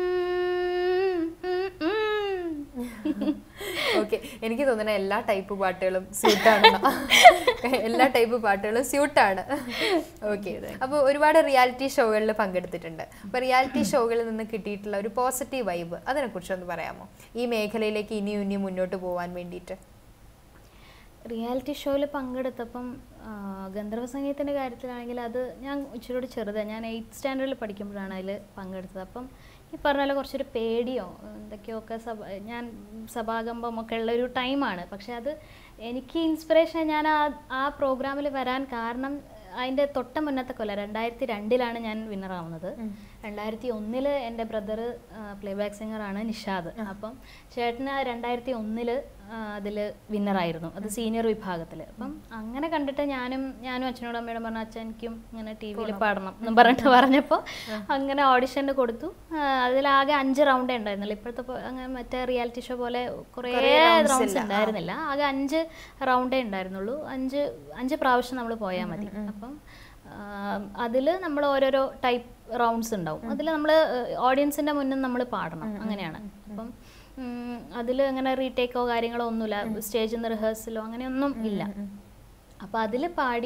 ഉം, ഉം. ഓക്കെ എനിക്ക് തോന്നുന്ന എല്ലാ ടൈപ്പ് പാട്ടുകളും സ്യൂട്ടാണ് എല്ലാ ടൈപ്പ് പാട്ടുകളും സ്യൂട്ടാണ് ഓക്കെ അപ്പോൾ ഒരുപാട് റിയാലിറ്റി ഷോകളിൽ പങ്കെടുത്തിട്ടുണ്ട് അപ്പോൾ റിയാലിറ്റി ഷോകളിൽ നിന്ന് കിട്ടിയിട്ടുള്ള ഒരു പോസിറ്റീവ് വൈബ് അതിനെക്കുറിച്ചൊന്ന് പറയാമോ ഈ മേഖലയിലേക്ക് ഇനിയും ഇനിയും മുന്നോട്ട് പോകാൻ വേണ്ടിയിട്ട് റിയാലിറ്റി ഷോയിൽ പങ്കെടുത്തപ്പം ആ, ഗന്ധർവ സംഗീതത്തിൻ്റെ കാര്യത്തിലാണെങ്കിൽ അത് ഞാൻ ഇച്ചിരി ചെറുതാണ് ഞാൻ എയ്ത്ത് സ്റ്റാൻഡേർഡിൽ പഠിക്കുമ്പോഴാണ് അതിൽ പങ്കെടുത്തത് അപ്പം ഈ പറഞ്ഞ പോലെ കുറച്ചൊരു പേടിയോ എന്തൊക്കെയൊക്കെ സഭ ഞാൻ സഭാകമ്പം ഒക്കെ ഉള്ളൊരു ടൈമാണ് പക്ഷെ അത് എനിക്ക് ഇൻസ്പിറേഷൻ ഞാൻ ആ ആ പ്രോഗ്രാമിൽ വരാൻ കാരണം അതിൻ്റെ തൊട്ട മുന്നത്തെ കൊല്ലം രണ്ടായിരത്തി രണ്ടിലാണ് ഞാൻ വിന്നറാവുന്നത് രണ്ടായിരത്തി ഒന്നില് എൻ്റെ ബ്രദർ പ്ലേബാക്ക് സിംഗറാണ് നിഷാദ് അപ്പം ചേട്ടന് രണ്ടായിരത്തി ഒന്നില് അതിൽ വിന്നറായിരുന്നു അത് സീനിയർ വിഭാഗത്തിൽ അപ്പം അങ്ങനെ കണ്ടിട്ട് ഞാനും ഞാനും അച്ഛനോടും അമ്മയോടും പറഞ്ഞു അച്ഛൻ എനിക്കും ഇങ്ങനെ ടി വിയിൽ പാടണം എന്ന് പറഞ്ഞിട്ട് പറഞ്ഞപ്പോൾ അങ്ങനെ ഓഡിഷന് കൊടുത്തു അതിലാകെ അഞ്ച് റൗണ്ടേ ഉണ്ടായിരുന്നുള്ളൂ ഇപ്പോഴത്തെ പോ- അങ്ങനെ മറ്റേ റിയാലിറ്റി ഷോ പോലെ കുറേ റൗണ്ട്സ് ഉണ്ടായിരുന്നില്ല ആകെ അഞ്ച് റൗണ്ടേ ഉണ്ടായിരുന്നുള്ളൂ അഞ്ച് അഞ്ച് പ്രാവശ്യം നമ്മൾ പോയാൽ മതി അപ്പം അതിൽ നമ്മൾ ഓരോരോ ടൈപ്പ് റൗണ്ട്സ് ഉണ്ടാവും അതിൽ നമ്മൾ ഓഡിയൻസിൻ്റെ മുന്നിൽ നമ്മൾ പാടണം അങ്ങനെയാണ് അപ്പം അതിൽ അങ്ങനെ റീടേക്കോ കാര്യങ്ങളോ ഒന്നുമില്ല സ്റ്റേജിൽ നിന്ന് റിഹേഴ്സലോ അങ്ങനെയൊന്നും ഇല്ല അപ്പോൾ അതിൽ പാടി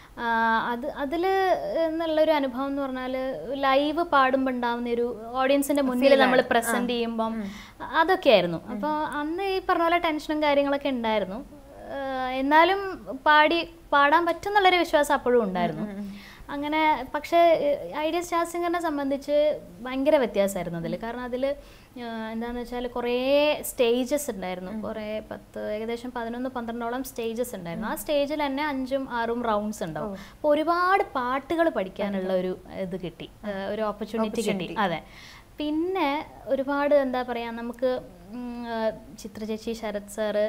ആ, അത് അതിൽ എന്നുള്ളൊരു അനുഭവം എന്ന് പറഞ്ഞാൽ ലൈവ് പാടുമ്പോൾ ഉണ്ടാവുന്ന ഒരു ഓഡിയൻസിന്റെ മുന്നിൽ നമ്മൾ പ്രസന്റ് ചെയ്യുമ്പം അതൊക്കെയായിരുന്നു അപ്പോൾ അന്ന് ഈ പറഞ്ഞ പോലെ ടെൻഷനും കാര്യങ്ങളൊക്കെ ഉണ്ടായിരുന്നു ആ, എന്നാലും പാടി പാടാൻ പറ്റും എന്നുള്ളൊരു വിശ്വാസം അപ്പോഴും ഉണ്ടായിരുന്നു അങ്ങനെ പക്ഷേ ഐഡിയ സ്റ്റാർ സിംഗറിനെ സംബന്ധിച്ച് ഭയങ്കര വ്യത്യാസമായിരുന്നു അതിൽ കാരണം അതിൽ എന്താണെന്ന് വെച്ചാൽ കുറേ സ്റ്റേജസ് ഉണ്ടായിരുന്നു കുറേ പത്ത് ഏകദേശം പതിനൊന്ന് പന്ത്രണ്ടോളം സ്റ്റേജസ് ഉണ്ടായിരുന്നു ആ സ്റ്റേജിൽ തന്നെ അഞ്ചും ആറും റൗണ്ട്സ് ഉണ്ടാവും അപ്പോൾ ഒരുപാട് പാട്ടുകൾ പഠിക്കാനുള്ള ഒരു ഇത് കിട്ടി ആ, ഒരു ഓപ്പർച്യൂണിറ്റി കിട്ടി അതെ പിന്നെ ഒരുപാട് എന്താ പറയുക നമുക്ക് ഉം, ആ, ചിത്ര ചേച്ചി ശരത് സാറ്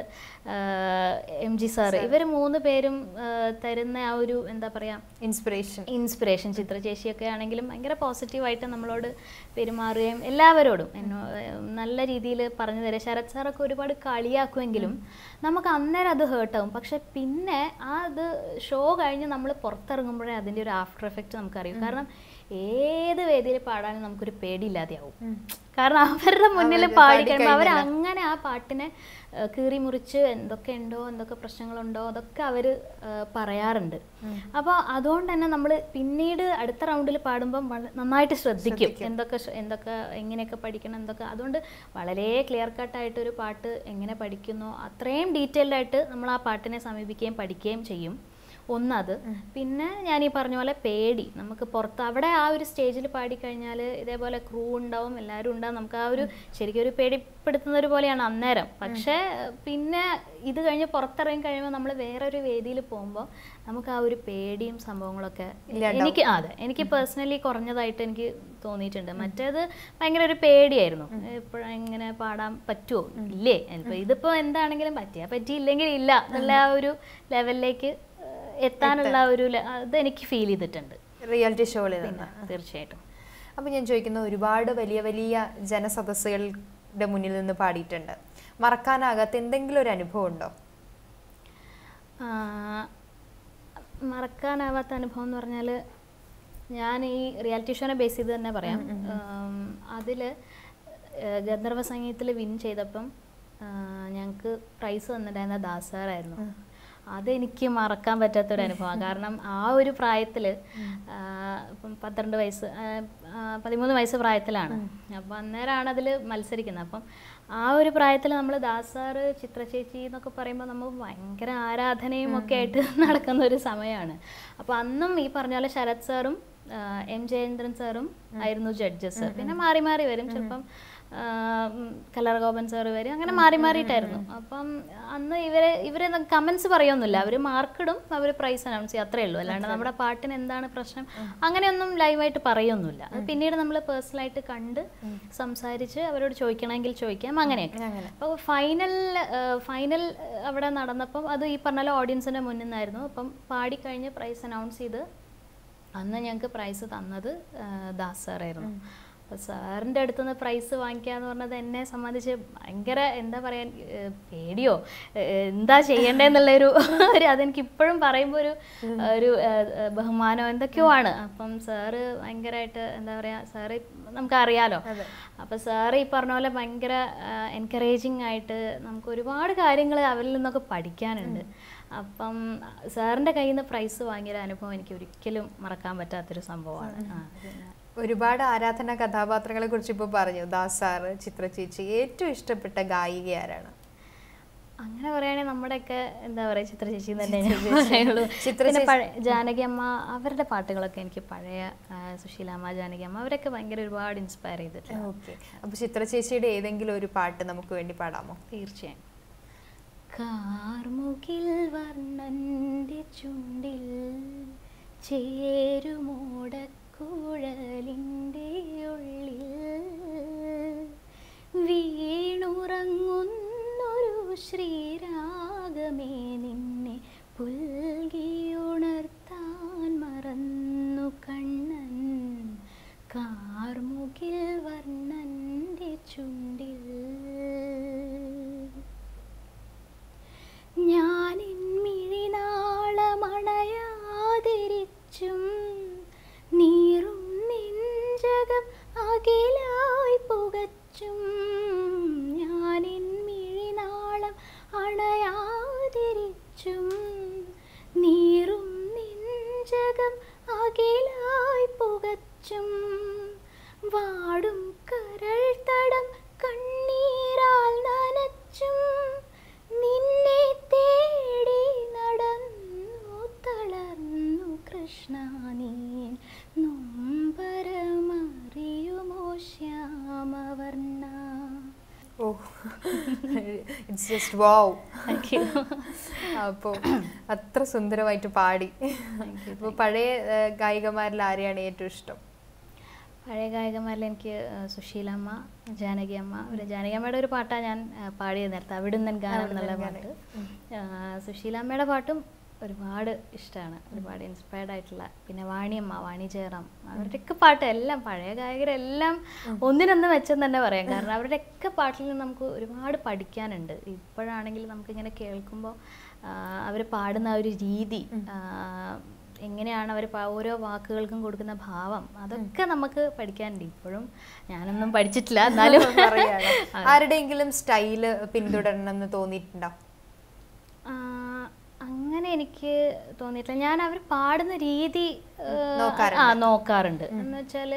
എം ജി സാറ് ഇവർ മൂന്ന് പേരും ആ, തരുന്ന ആ ഒരു എന്താ പറയുക ഇൻസ്പിറേഷൻ ഇൻസ്പിറേഷൻ ചിത്ര ചേച്ചിയൊക്കെ ആണെങ്കിലും ഭയങ്കര പോസിറ്റീവായിട്ട് നമ്മളോട് പെരുമാറുകയും എല്ലാവരോടും എന്നോ നല്ല രീതിയിൽ പറഞ്ഞു തരാം ശരത് സാറൊക്കെ ഒരുപാട് കളിയാക്കുമെങ്കിലും നമുക്ക് അന്നേരം അത് ഹേർട്ടാവും പക്ഷെ പിന്നെ ആ അത് ഷോ കഴിഞ്ഞ് നമ്മൾ പുറത്തിറങ്ങുമ്പോഴേ അതിൻ്റെ ഒരു ആഫ്റ്റർ എഫക്റ്റ് നമുക്കറിയും കാരണം ഏത് വേദിയിൽ പാടാനും നമുക്കൊരു പേടിയില്ലാതെയാവും കാരണം അവരുടെ മുന്നിൽ പാടി കഴിയുമ്പോൾ അവർ അങ്ങനെ ആ പാട്ടിനെ ഏഹ്, കീറി മുറിച്ച് എന്തൊക്കെ ഉണ്ടോ എന്തൊക്കെ പ്രശ്നങ്ങളുണ്ടോ അതൊക്കെ അവർ പറയാറുണ്ട് അപ്പോൾ അതുകൊണ്ട് തന്നെ നമ്മൾ പിന്നീട് അടുത്ത റൗണ്ടിൽ പാടുമ്പം വള- നന്നായിട്ട് ശ്രദ്ധിക്കും എന്തൊക്കെ ശ്ര- എന്തൊക്കെ എങ്ങനെയൊക്കെ പഠിക്കണം എന്തൊക്കെ അതുകൊണ്ട് വളരെ ക്ലിയർ കട്ടായിട്ട് ഒരു പാട്ട് എങ്ങനെ പഠിക്കുന്നോ അത്രയും ഡീറ്റെയിൽഡ് ആയിട്ട് നമ്മൾ ആ പാട്ടിനെ സമീപിക്കുകയും പഠിക്കുകയും ചെയ്യും ഒന്നത് പിന്നെ ഞാൻ ഈ പറഞ്ഞ പോലെ പേടി നമുക്ക് പുറത്ത് അവിടെ ആ ഒരു സ്റ്റേജിൽ പാടിക്കഴിഞ്ഞാൽ ഇതേപോലെ ക്രൂ ഉണ്ടാവും എല്ലാവരും ഉണ്ടാവും നമുക്ക് ആ ഒരു ശരിക്കും ഒരു പേടിപ്പെടുത്തുന്ന ഒരു പോലെയാണ് അന്നേരം പക്ഷേ പിന്നെ ഇത് കഴിഞ്ഞ് പുറത്തിറങ്ങി കഴിയുമ്പോൾ നമ്മൾ വേറൊരു വേദിയിൽ പോകുമ്പോൾ നമുക്ക് ആ ഒരു പേടിയും സംഭവങ്ങളൊക്കെ എനിക്ക് ആ, അതെ എനിക്ക് പേഴ്സണലി കുറഞ്ഞതായിട്ട് എനിക്ക് തോന്നിയിട്ടുണ്ട് മറ്റേത് ഭയങ്കര ഒരു പേടിയായിരുന്നു എപ്പോഴും എങ്ങനെ പാടാൻ പറ്റുമോ ഇല്ലേ ഇപ്പൊ ഇതിപ്പോ എന്താണെങ്കിലും പറ്റിയാ പറ്റിയില്ലെങ്കിൽ ഇല്ല എന്നുള്ള ആ ഒരു ലെവലിലേക്ക് എത്താനുള്ള ഒരു ല- അത് എനിക്ക് ഫീൽ ചെയ്തിട്ടുണ്ട് റിയാലിറ്റി ഷോകളിൽ നിന്ന് തീർച്ചയായിട്ടും അപ്പോൾ ഞാൻ ചോദിക്കുന്ന ഒരുപാട് വലിയ വലിയ ജനസദസ്സുകളുടെ മുന്നിൽ നിന്ന് പാടിയിട്ടുണ്ട് മറക്കാനാകാത്ത എന്തെങ്കിലും ഒരു അനുഭവം ഉണ്ടോ ആ, മറക്കാനാവാത്ത അനുഭവം എന്ന് പറഞ്ഞാൽ ഞാൻ ഈ റിയാലിറ്റി ഷോനെ ബേസ് ചെയ്ത് തന്നെ പറയാം അതിൽ ഗന്ധർവ സംഗീതത്തിൽ വിൻ ചെയ്തപ്പം ഞങ്ങൾക്ക് പ്രൈസ് തന്നിട്ടുണ്ടായിരുന്ന ദാസാറായിരുന്നു അതെനിക്ക് മറക്കാൻ പറ്റാത്തൊരു അനുഭവമാണ് കാരണം ആ ഒരു പ്രായത്തിൽ ഇപ്പം പന്ത്രണ്ട് വയസ്സ് ആ, ആ, പതിമൂന്ന് വയസ്സ് പ്രായത്തിലാണ് അപ്പം അന്നേരമാണ് അതിൽ മത്സരിക്കുന്നത് അപ്പം ആ ഒരു പ്രായത്തിൽ നമ്മൾ ദാസാറ് ചിത്രചേച്ചി എന്നൊക്കെ പറയുമ്പോൾ നമുക്ക് ഭയങ്കര ആരാധനയും ഒക്കെ ആയിട്ട് നടക്കുന്ന ഒരു സമയമാണ് അപ്പോൾ അന്നും ഈ പറഞ്ഞ പോലെ ശരത് സാറും ആ, എം ജയേന്ദ്രൻ സാറും ആയിരുന്നു ജഡ്ജസ് പിന്നെ മാറി മാറി വരും ചിലപ്പം ആ, ഉം, കലർഗോപൻ സാറ് വരും അങ്ങനെ മാറി മാറിയിട്ടായിരുന്നു അപ്പം അന്ന് ഇവരെ ഇവരെ കമൻസ് പറയൊന്നുമില്ല അവർ മാർക്കിടും അവർ പ്രൈസ് അനൗൺസ് ചെയ്യും അത്രേ ഉള്ളൂ അല്ലാണ്ട് നമ്മുടെ പാട്ടിന് എന്താണ് പ്രശ്നം അങ്ങനെയൊന്നും ലൈവായിട്ട് പറയൊന്നുമില്ല അത് പിന്നീട് നമ്മൾ പേഴ്സണലായിട്ട് കണ്ട് സംസാരിച്ച് അവരോട് ചോദിക്കണമെങ്കിൽ ചോദിക്കാം അങ്ങനെയൊക്കെ അങ്ങനെ. അപ്പോൾ ഫൈനൽ ഫൈനൽ അവിടെ നടന്നപ്പം അത് ഈ പറഞ്ഞ പോലെ ഓഡിയൻസിൻ്റെ മുന്നിൽ നിന്നായിരുന്നു അപ്പം പാടിക്കഴിഞ്ഞ് പ്രൈസ് അനൗൺസ് ചെയ്ത് അന്ന് ഞങ്ങൾക്ക് പ്രൈസ് തന്നത് ആ, ദാസ് സാറായിരുന്നു അപ്പോൾ സാറിൻ്റെ അടുത്ത് നിന്ന് പ്രൈസ് വാങ്ങിക്കുക എന്ന് പറഞ്ഞത് എന്നെ സംബന്ധിച്ച് ഭയങ്കര എന്താ പറയാൻ ഏഹ്, പേടിയോ ഏഹ്, എന്താ ചെയ്യേണ്ടതെന്നുള്ളൊരു ഒരു അതെനിക്ക് ഇപ്പോഴും പറയുമ്പോൾ ഒരു ഒരു ഏഹ്, ഏഹ്, ബഹുമാനം എന്തൊക്കെയോ ആണ് അപ്പം സാറ് ഭയങ്കരമായിട്ട് എന്താ പറയുക സാറ് നമുക്കറിയാലോ അപ്പോൾ സാറ് ഈ പറഞ്ഞ പോലെ ഭയങ്കര എൻകറേജിങ് ആയിട്ട് നമുക്ക് ഒരുപാട് കാര്യങ്ങൾ അവരിൽ നിന്നൊക്കെ പഠിക്കാനുണ്ട് അപ്പം സാറിൻ്റെ കയ്യിൽ നിന്ന് പ്രൈസ് വാങ്ങിയൊരു അനുഭവം എനിക്ക് ഒരിക്കലും മറക്കാൻ പറ്റാത്തൊരു സംഭവമാണ് ആ, പിന്നെ ഒരുപാട് ആരാധന കഥാപാത്രങ്ങളെ കുറിച്ച് ഇപ്പോൾ പറഞ്ഞു ദാസ് സാറ് ചിത്ര ചേച്ചി ഏറ്റവും ഇഷ്ടപ്പെട്ട ഗായിക ആരാണ് അങ്ങനെ പറയുകയാണെങ്കിൽ നമ്മുടെയൊക്കെ എന്താ പറയുക ചിത്ര ചേച്ചി തന്നെ ഞാൻ പറയുള്ളൂ ചിത്ര പിന്നെ പഴയ ജാനകി അമ്മ അവരുടെ പാട്ടുകളൊക്കെ എനിക്ക് പഴയ ആ, സുശീലാമ്മ ജാനകി അമ്മ അവരൊക്കെ ഭയങ്കര ഒരുപാട് ഇൻസ്പയർ ചെയ്തിട്ടുണ്ട് ഓക്കെ അപ്പോൾ ചിത്ര ചേച്ചിയുടെ ഏതെങ്കിലും ഒരു പാട്ട് നമുക്ക് വേണ്ടി പാടാമോ തീർച്ചയായും കാർമുകിൽ വർണ്ണന്റെ ചുണ്ടിൽ ചേരുമോടക്കുഴലിൻ്റെ ഉള്ളിൽ വീണുറങ്ങുന്നൊരു ശ്രീരാഗമേ നിന്നെ പുൽകിയുണർത്താൻ മറന്നു കണ്ണൻ കാർമുകിൽ വർണ്ണന്റെ ചുണ്ടിൽ ഞാനിൻമിഴിനാളമണയാതിരിച്ചും നീറും നെഞ്ചകം അകിലായി പുകച്ചും ഞാനിൻമിഴിനാളം അണയാതിരിച്ചും നീറും നെഞ്ചകം oh it's just wow thank you അപ്പോൾ അത്ര സുന്ദരമായിട്ട് പാടി അപ്പോൾ പഴയ ഏഹ്, ഗായികമാരിൽ ആരെയാണ് ഏറ്റവും ഇഷ്ടം പഴയ ഗായകന്മാരിൽ എനിക്ക് ആ, സുശീലമ്മ ജാനകി അമ്മ ഒരു ജാനകി അമ്മയുടെ ഒരു പാട്ടാണ് ഞാൻ ആ, പാടിയത് നേരത്തെ അവിടുന്ന് ഗാനം എന്നുള്ള അവിടുന്ന് പാട്ട് ആ, സുശീലമ്മയുടെ പാട്ടും ഒരുപാട് ഇഷ്ടമാണ് ഒരുപാട് ഇൻസ്പയർഡ് ആയിട്ടുള്ള പിന്നെ വാണിയമ്മ വാണി ജയറാം അവരുടെയൊക്കെ പാട്ട് എല്ലാം പഴയ ഗായകരെല്ലാം ഒന്നിനൊന്ന് മെച്ചം തന്നെ പറയാം കാരണം അവരുടെയൊക്കെ പാട്ടിൽ നിന്ന് നമുക്ക് ഒരുപാട് പഠിക്കാനുണ്ട് ഇപ്പോഴാണെങ്കിൽ നമുക്കിങ്ങനെ കേൾക്കുമ്പോൾ അവർ പാടുന്ന ആ ഒരു രീതി ആ, എങ്ങനെയാണ് അവർ ഓരോ വാക്കുകൾക്കും കൊടുക്കുന്ന ഭാവം അതൊക്കെ നമുക്ക് പഠിക്കാനുണ്ട് ഇപ്പോഴും ഞാനൊന്നും പഠിച്ചിട്ടില്ല എന്നാലും പറയാണ് ആരുടെയെങ്കിലും സ്റ്റൈല് പിന്തുടരണം എന്ന് തോന്നിയിട്ടുണ്ടോ ആ, അങ്ങനെ എനിക്ക് തോന്നിയിട്ടില്ല ഞാൻ അവർ പാടുന്ന രീതി ആ, നോക്കാറുണ്ട്. ആ നോക്കാറുണ്ട് എന്ന് വെച്ചാൽ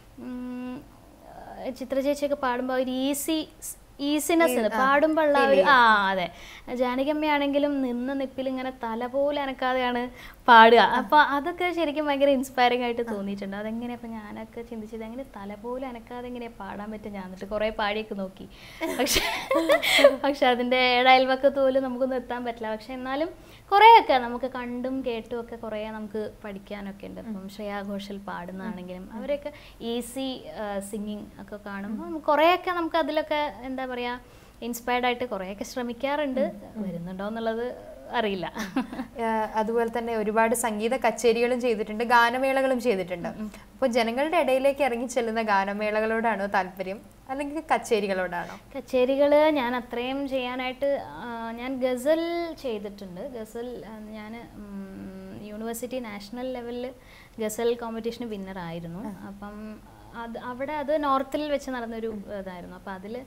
ചിത്ര ചേച്ചിയൊക്കെ പാടുമ്പോൾ ഒരു ഈസി ഈസിനെസ് ഉണ്ട് പാടുമ്പോൾ ഉള്ള ഒരു ആ അതെ ജാനകിയമ്മയാണെങ്കിലും നിന്ന് നിപ്പിൽ ഇങ്ങനെ തല പോലെ അനക്കാതെയാണ് പാടുക അപ്പൊ അതൊക്കെ ശരിക്കും ഭയങ്കര ഇൻസ്പയറിംഗ് ആയിട്ട് തോന്നിയിട്ടുണ്ട് അതെങ്ങനെ അപ്പൊ ഞാനൊക്കെ ചിന്തിച്ചത് എങ്ങനെ തല പോലെ അനക്കാതെ എങ്ങനെ പാടാൻ പറ്റും ഞാൻ എന്നിട്ട് കുറെ പാടിയൊക്കെ നോക്കി പക്ഷെ പക്ഷെ അതിന്റെ ഏഴയൽവക്കത്ത് പോലും നമുക്കൊന്നും എത്താൻ പറ്റില്ല പക്ഷെ എന്നാലും കുറേയൊക്കെ നമുക്ക് കണ്ടും കേട്ടും ഒക്കെ കുറേ നമുക്ക് പഠിക്കാനൊക്കെ ഉണ്ട് ഇപ്പം ശ്രേയാ ഘോഷൽ പാടുന്നതാണെങ്കിലും അവരൊക്കെ ഈസി സിംഗിങ് ഒക്കെ കാണുമ്പോൾ നമുക്ക് കുറേയൊക്കെ നമുക്ക് അതിലൊക്കെ എന്താ പറയുക ഇൻസ്പയർഡ് ആയിട്ട് കുറേയൊക്കെ ശ്രമിക്കാറുണ്ട് വരുന്നുണ്ടോ എന്നുള്ളത് അറിയില്ല ഏഹ് അതുപോലെ തന്നെ ഒരുപാട് സംഗീത കച്ചേരികളും ചെയ്തിട്ടുണ്ട് ഗാനമേളകളും ചെയ്തിട്ടുണ്ട് അപ്പോൾ ജനങ്ങളുടെ ഇടയിലേക്ക് ഇറങ്ങി ചെല്ലുന്ന ഗാനമേളകളോടാണോ താല്പര്യം അല്ലെങ്കിൽ കച്ചേരികളോടാണോ കച്ചേരികൾ ഞാൻ അത്രയും ചെയ്യാനായിട്ട് ആ, ഞാൻ ഗസൽ ചെയ്തിട്ടുണ്ട് ഗസൽ ഞാൻ യൂണിവേഴ്സിറ്റി നാഷണൽ ലെവലിൽ ഗസൽ കോമ്പറ്റീഷന് വിന്നറായിരുന്നു അപ്പം അത് അവിടെ അത് നോർത്തിൽ വെച്ച് നടന്നൊരു ഇതായിരുന്നു അപ്പം അതിൽ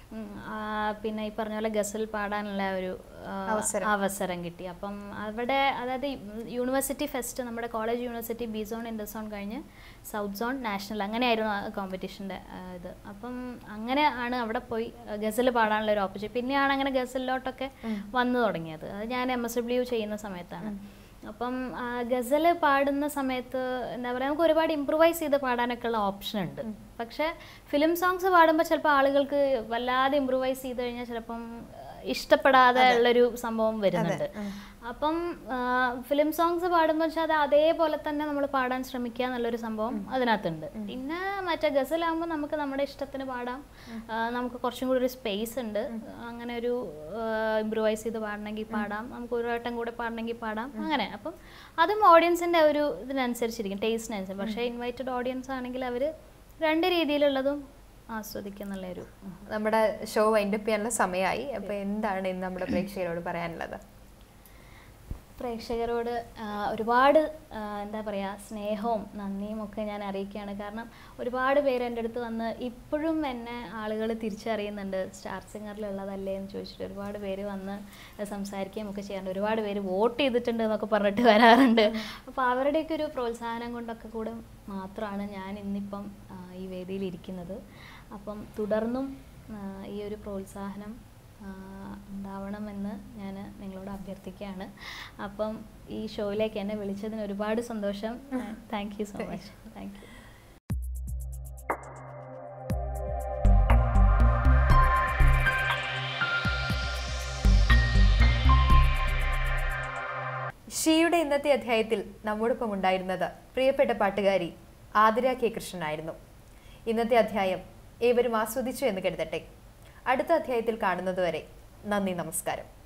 പിന്നെ ഈ പറഞ്ഞ പോലെ ഗസൽ പാടാനുള്ള ഒരു ആ, അവസരം. അവസരം കിട്ടി അപ്പം അവിടെ അതായത് യൂണിവേഴ്സിറ്റി ഫെസ്റ്റ് നമ്മുടെ college university B zone inter zone കഴിഞ്ഞ് സൗത്ത് സോൺ നാഷണൽ അങ്ങനെയായിരുന്നു ആ കോമ്പറ്റീഷൻ്റെ ഇത് അപ്പം അങ്ങനെ ആണ് അവിടെ പോയി ഗസൽ പാടാനുള്ള ഒരു ഓപ്പർച്യൂണിറ്റി പിന്നെയാണ് അങ്ങനെ ഗസലിലോട്ടൊക്കെ വന്നു തുടങ്ങിയത് അത് ഞാൻ എം എസ് ഡബ്ല്യു ചെയ്യുന്ന സമയത്താണ് അപ്പം ഗസൽ പാടുന്ന സമയത്ത് എന്താ പറയുക നമുക്ക് ഒരുപാട് ഇമ്പ്രൂവൈസ് ചെയ്ത് പാടാനൊക്കെ ഉള്ള ഓപ്ഷൻ ഉണ്ട് പക്ഷെ ഫിലിം സോങ്സ് പാടുമ്പോൾ ചിലപ്പോൾ ആളുകൾക്ക് വല്ലാതെ ഇമ്പ്രൂവൈസ് ചെയ്ത് കഴിഞ്ഞാൽ ചിലപ്പം ഇഷ്ടപ്പെടാതെ ഉള്ളൊരു സംഭവം വരുന്നുണ്ട് അപ്പം ഫിലിം സോങ്സ് പാടുമ്പോൾ വെച്ചാൽ അത് അതേപോലെ തന്നെ നമ്മൾ പാടാൻ ശ്രമിക്കുക എന്നുള്ളൊരു സംഭവം അതിനകത്തുണ്ട് പിന്നെ മറ്റേ ഗസലാകുമ്പോൾ നമുക്ക് നമ്മുടെ ഇഷ്ടത്തിന് പാടാം ആ, നമുക്ക് കുറച്ചും കൂടി ഒരു സ്പേസ് ഉണ്ട് അങ്ങനെ ഒരു ഇമ്പ്രൂവൈസ് ചെയ്ത് പാടണമെങ്കിൽ പാടാം നമുക്ക് ഒരു വട്ടം കൂടെ പാടണമെങ്കിൽ പാടാം അങ്ങനെ അപ്പം അതും ഓഡിയൻസിൻ്റെ ഒരു ഇതിനനുസരിച്ചിരിക്കും ടേസ്റ്റിനനുസരിച്ച് പക്ഷേ ഇൻവൈറ്റഡ് ഓഡിയൻസ് ആണെങ്കിൽ അവർ രണ്ട് രീതിയിലുള്ളതും ആസ്വദിക്കുന്നുള്ളൊരു നമ്മുടെ ഷോ വൈൻഡപ്പ് ചെയ്യാനുള്ള സമയമായി അപ്പോൾ എന്താണ് ഇന്ന് നമ്മുടെ പ്രേക്ഷകരോട് പറയാനുള്ളത് പ്രേക്ഷകരോട് ആ, ഒരുപാട് ആ, എന്താ പറയുക സ്നേഹവും നന്ദിയും ഒക്കെ ഞാൻ അറിയിക്കുകയാണ് കാരണം ഒരുപാട് പേര് എൻ്റെ അടുത്ത് വന്ന് ഇപ്പോഴും എന്നെ ആളുകൾ തിരിച്ചറിയുന്നുണ്ട് സ്റ്റാർ സിംഗറിലുള്ളതല്ലേ എന്ന് ചോദിച്ചിട്ട് ഒരുപാട് പേര് വന്ന് സംസാരിക്കുകയും ഒക്കെ ചെയ്യാറുണ്ട് ഒരുപാട് പേര് വോട്ട് ചെയ്തിട്ടുണ്ട് എന്നൊക്കെ പറഞ്ഞിട്ട് വരാറുണ്ട് അപ്പോൾ അവരുടെയൊക്കെ ഒരു പ്രോത്സാഹനം കൊണ്ടൊക്കെ കൂടെ മാത്രമാണ് ഞാൻ ഇന്നിപ്പം ആ, ഈ വേദിയിൽ ഇരിക്കുന്നത് അപ്പം തുടർന്നും ആ, ഈ ഒരു പ്രോത്സാഹനം ആ, ഉണ്ടാവണമെന്ന് ഞാൻ നിങ്ങളോട് അഭ്യർത്ഥിക്കുകയാണ് അപ്പം ഈ ഷോയിലേക്ക് എന്നെ വിളിച്ചതിന് ഒരുപാട് സന്തോഷം thank you so much thank you ഷീയുടെ ഇന്നത്തെ അധ്യായത്തിൽ നമ്മോടൊപ്പം ഉണ്ടായിരുന്നത് പ്രിയപ്പെട്ട പാട്ടുകാരി ആതിര കെ കൃഷ്ണനായിരുന്നു ഇന്നത്തെ അധ്യായം ഏവരും ആസ്വദിച്ചു എന്ന് കരുതട്ടെ അടുത്ത അധ്യായത്തിൽ കാണുന്നതുവരെ നന്ദി നമസ്കാരം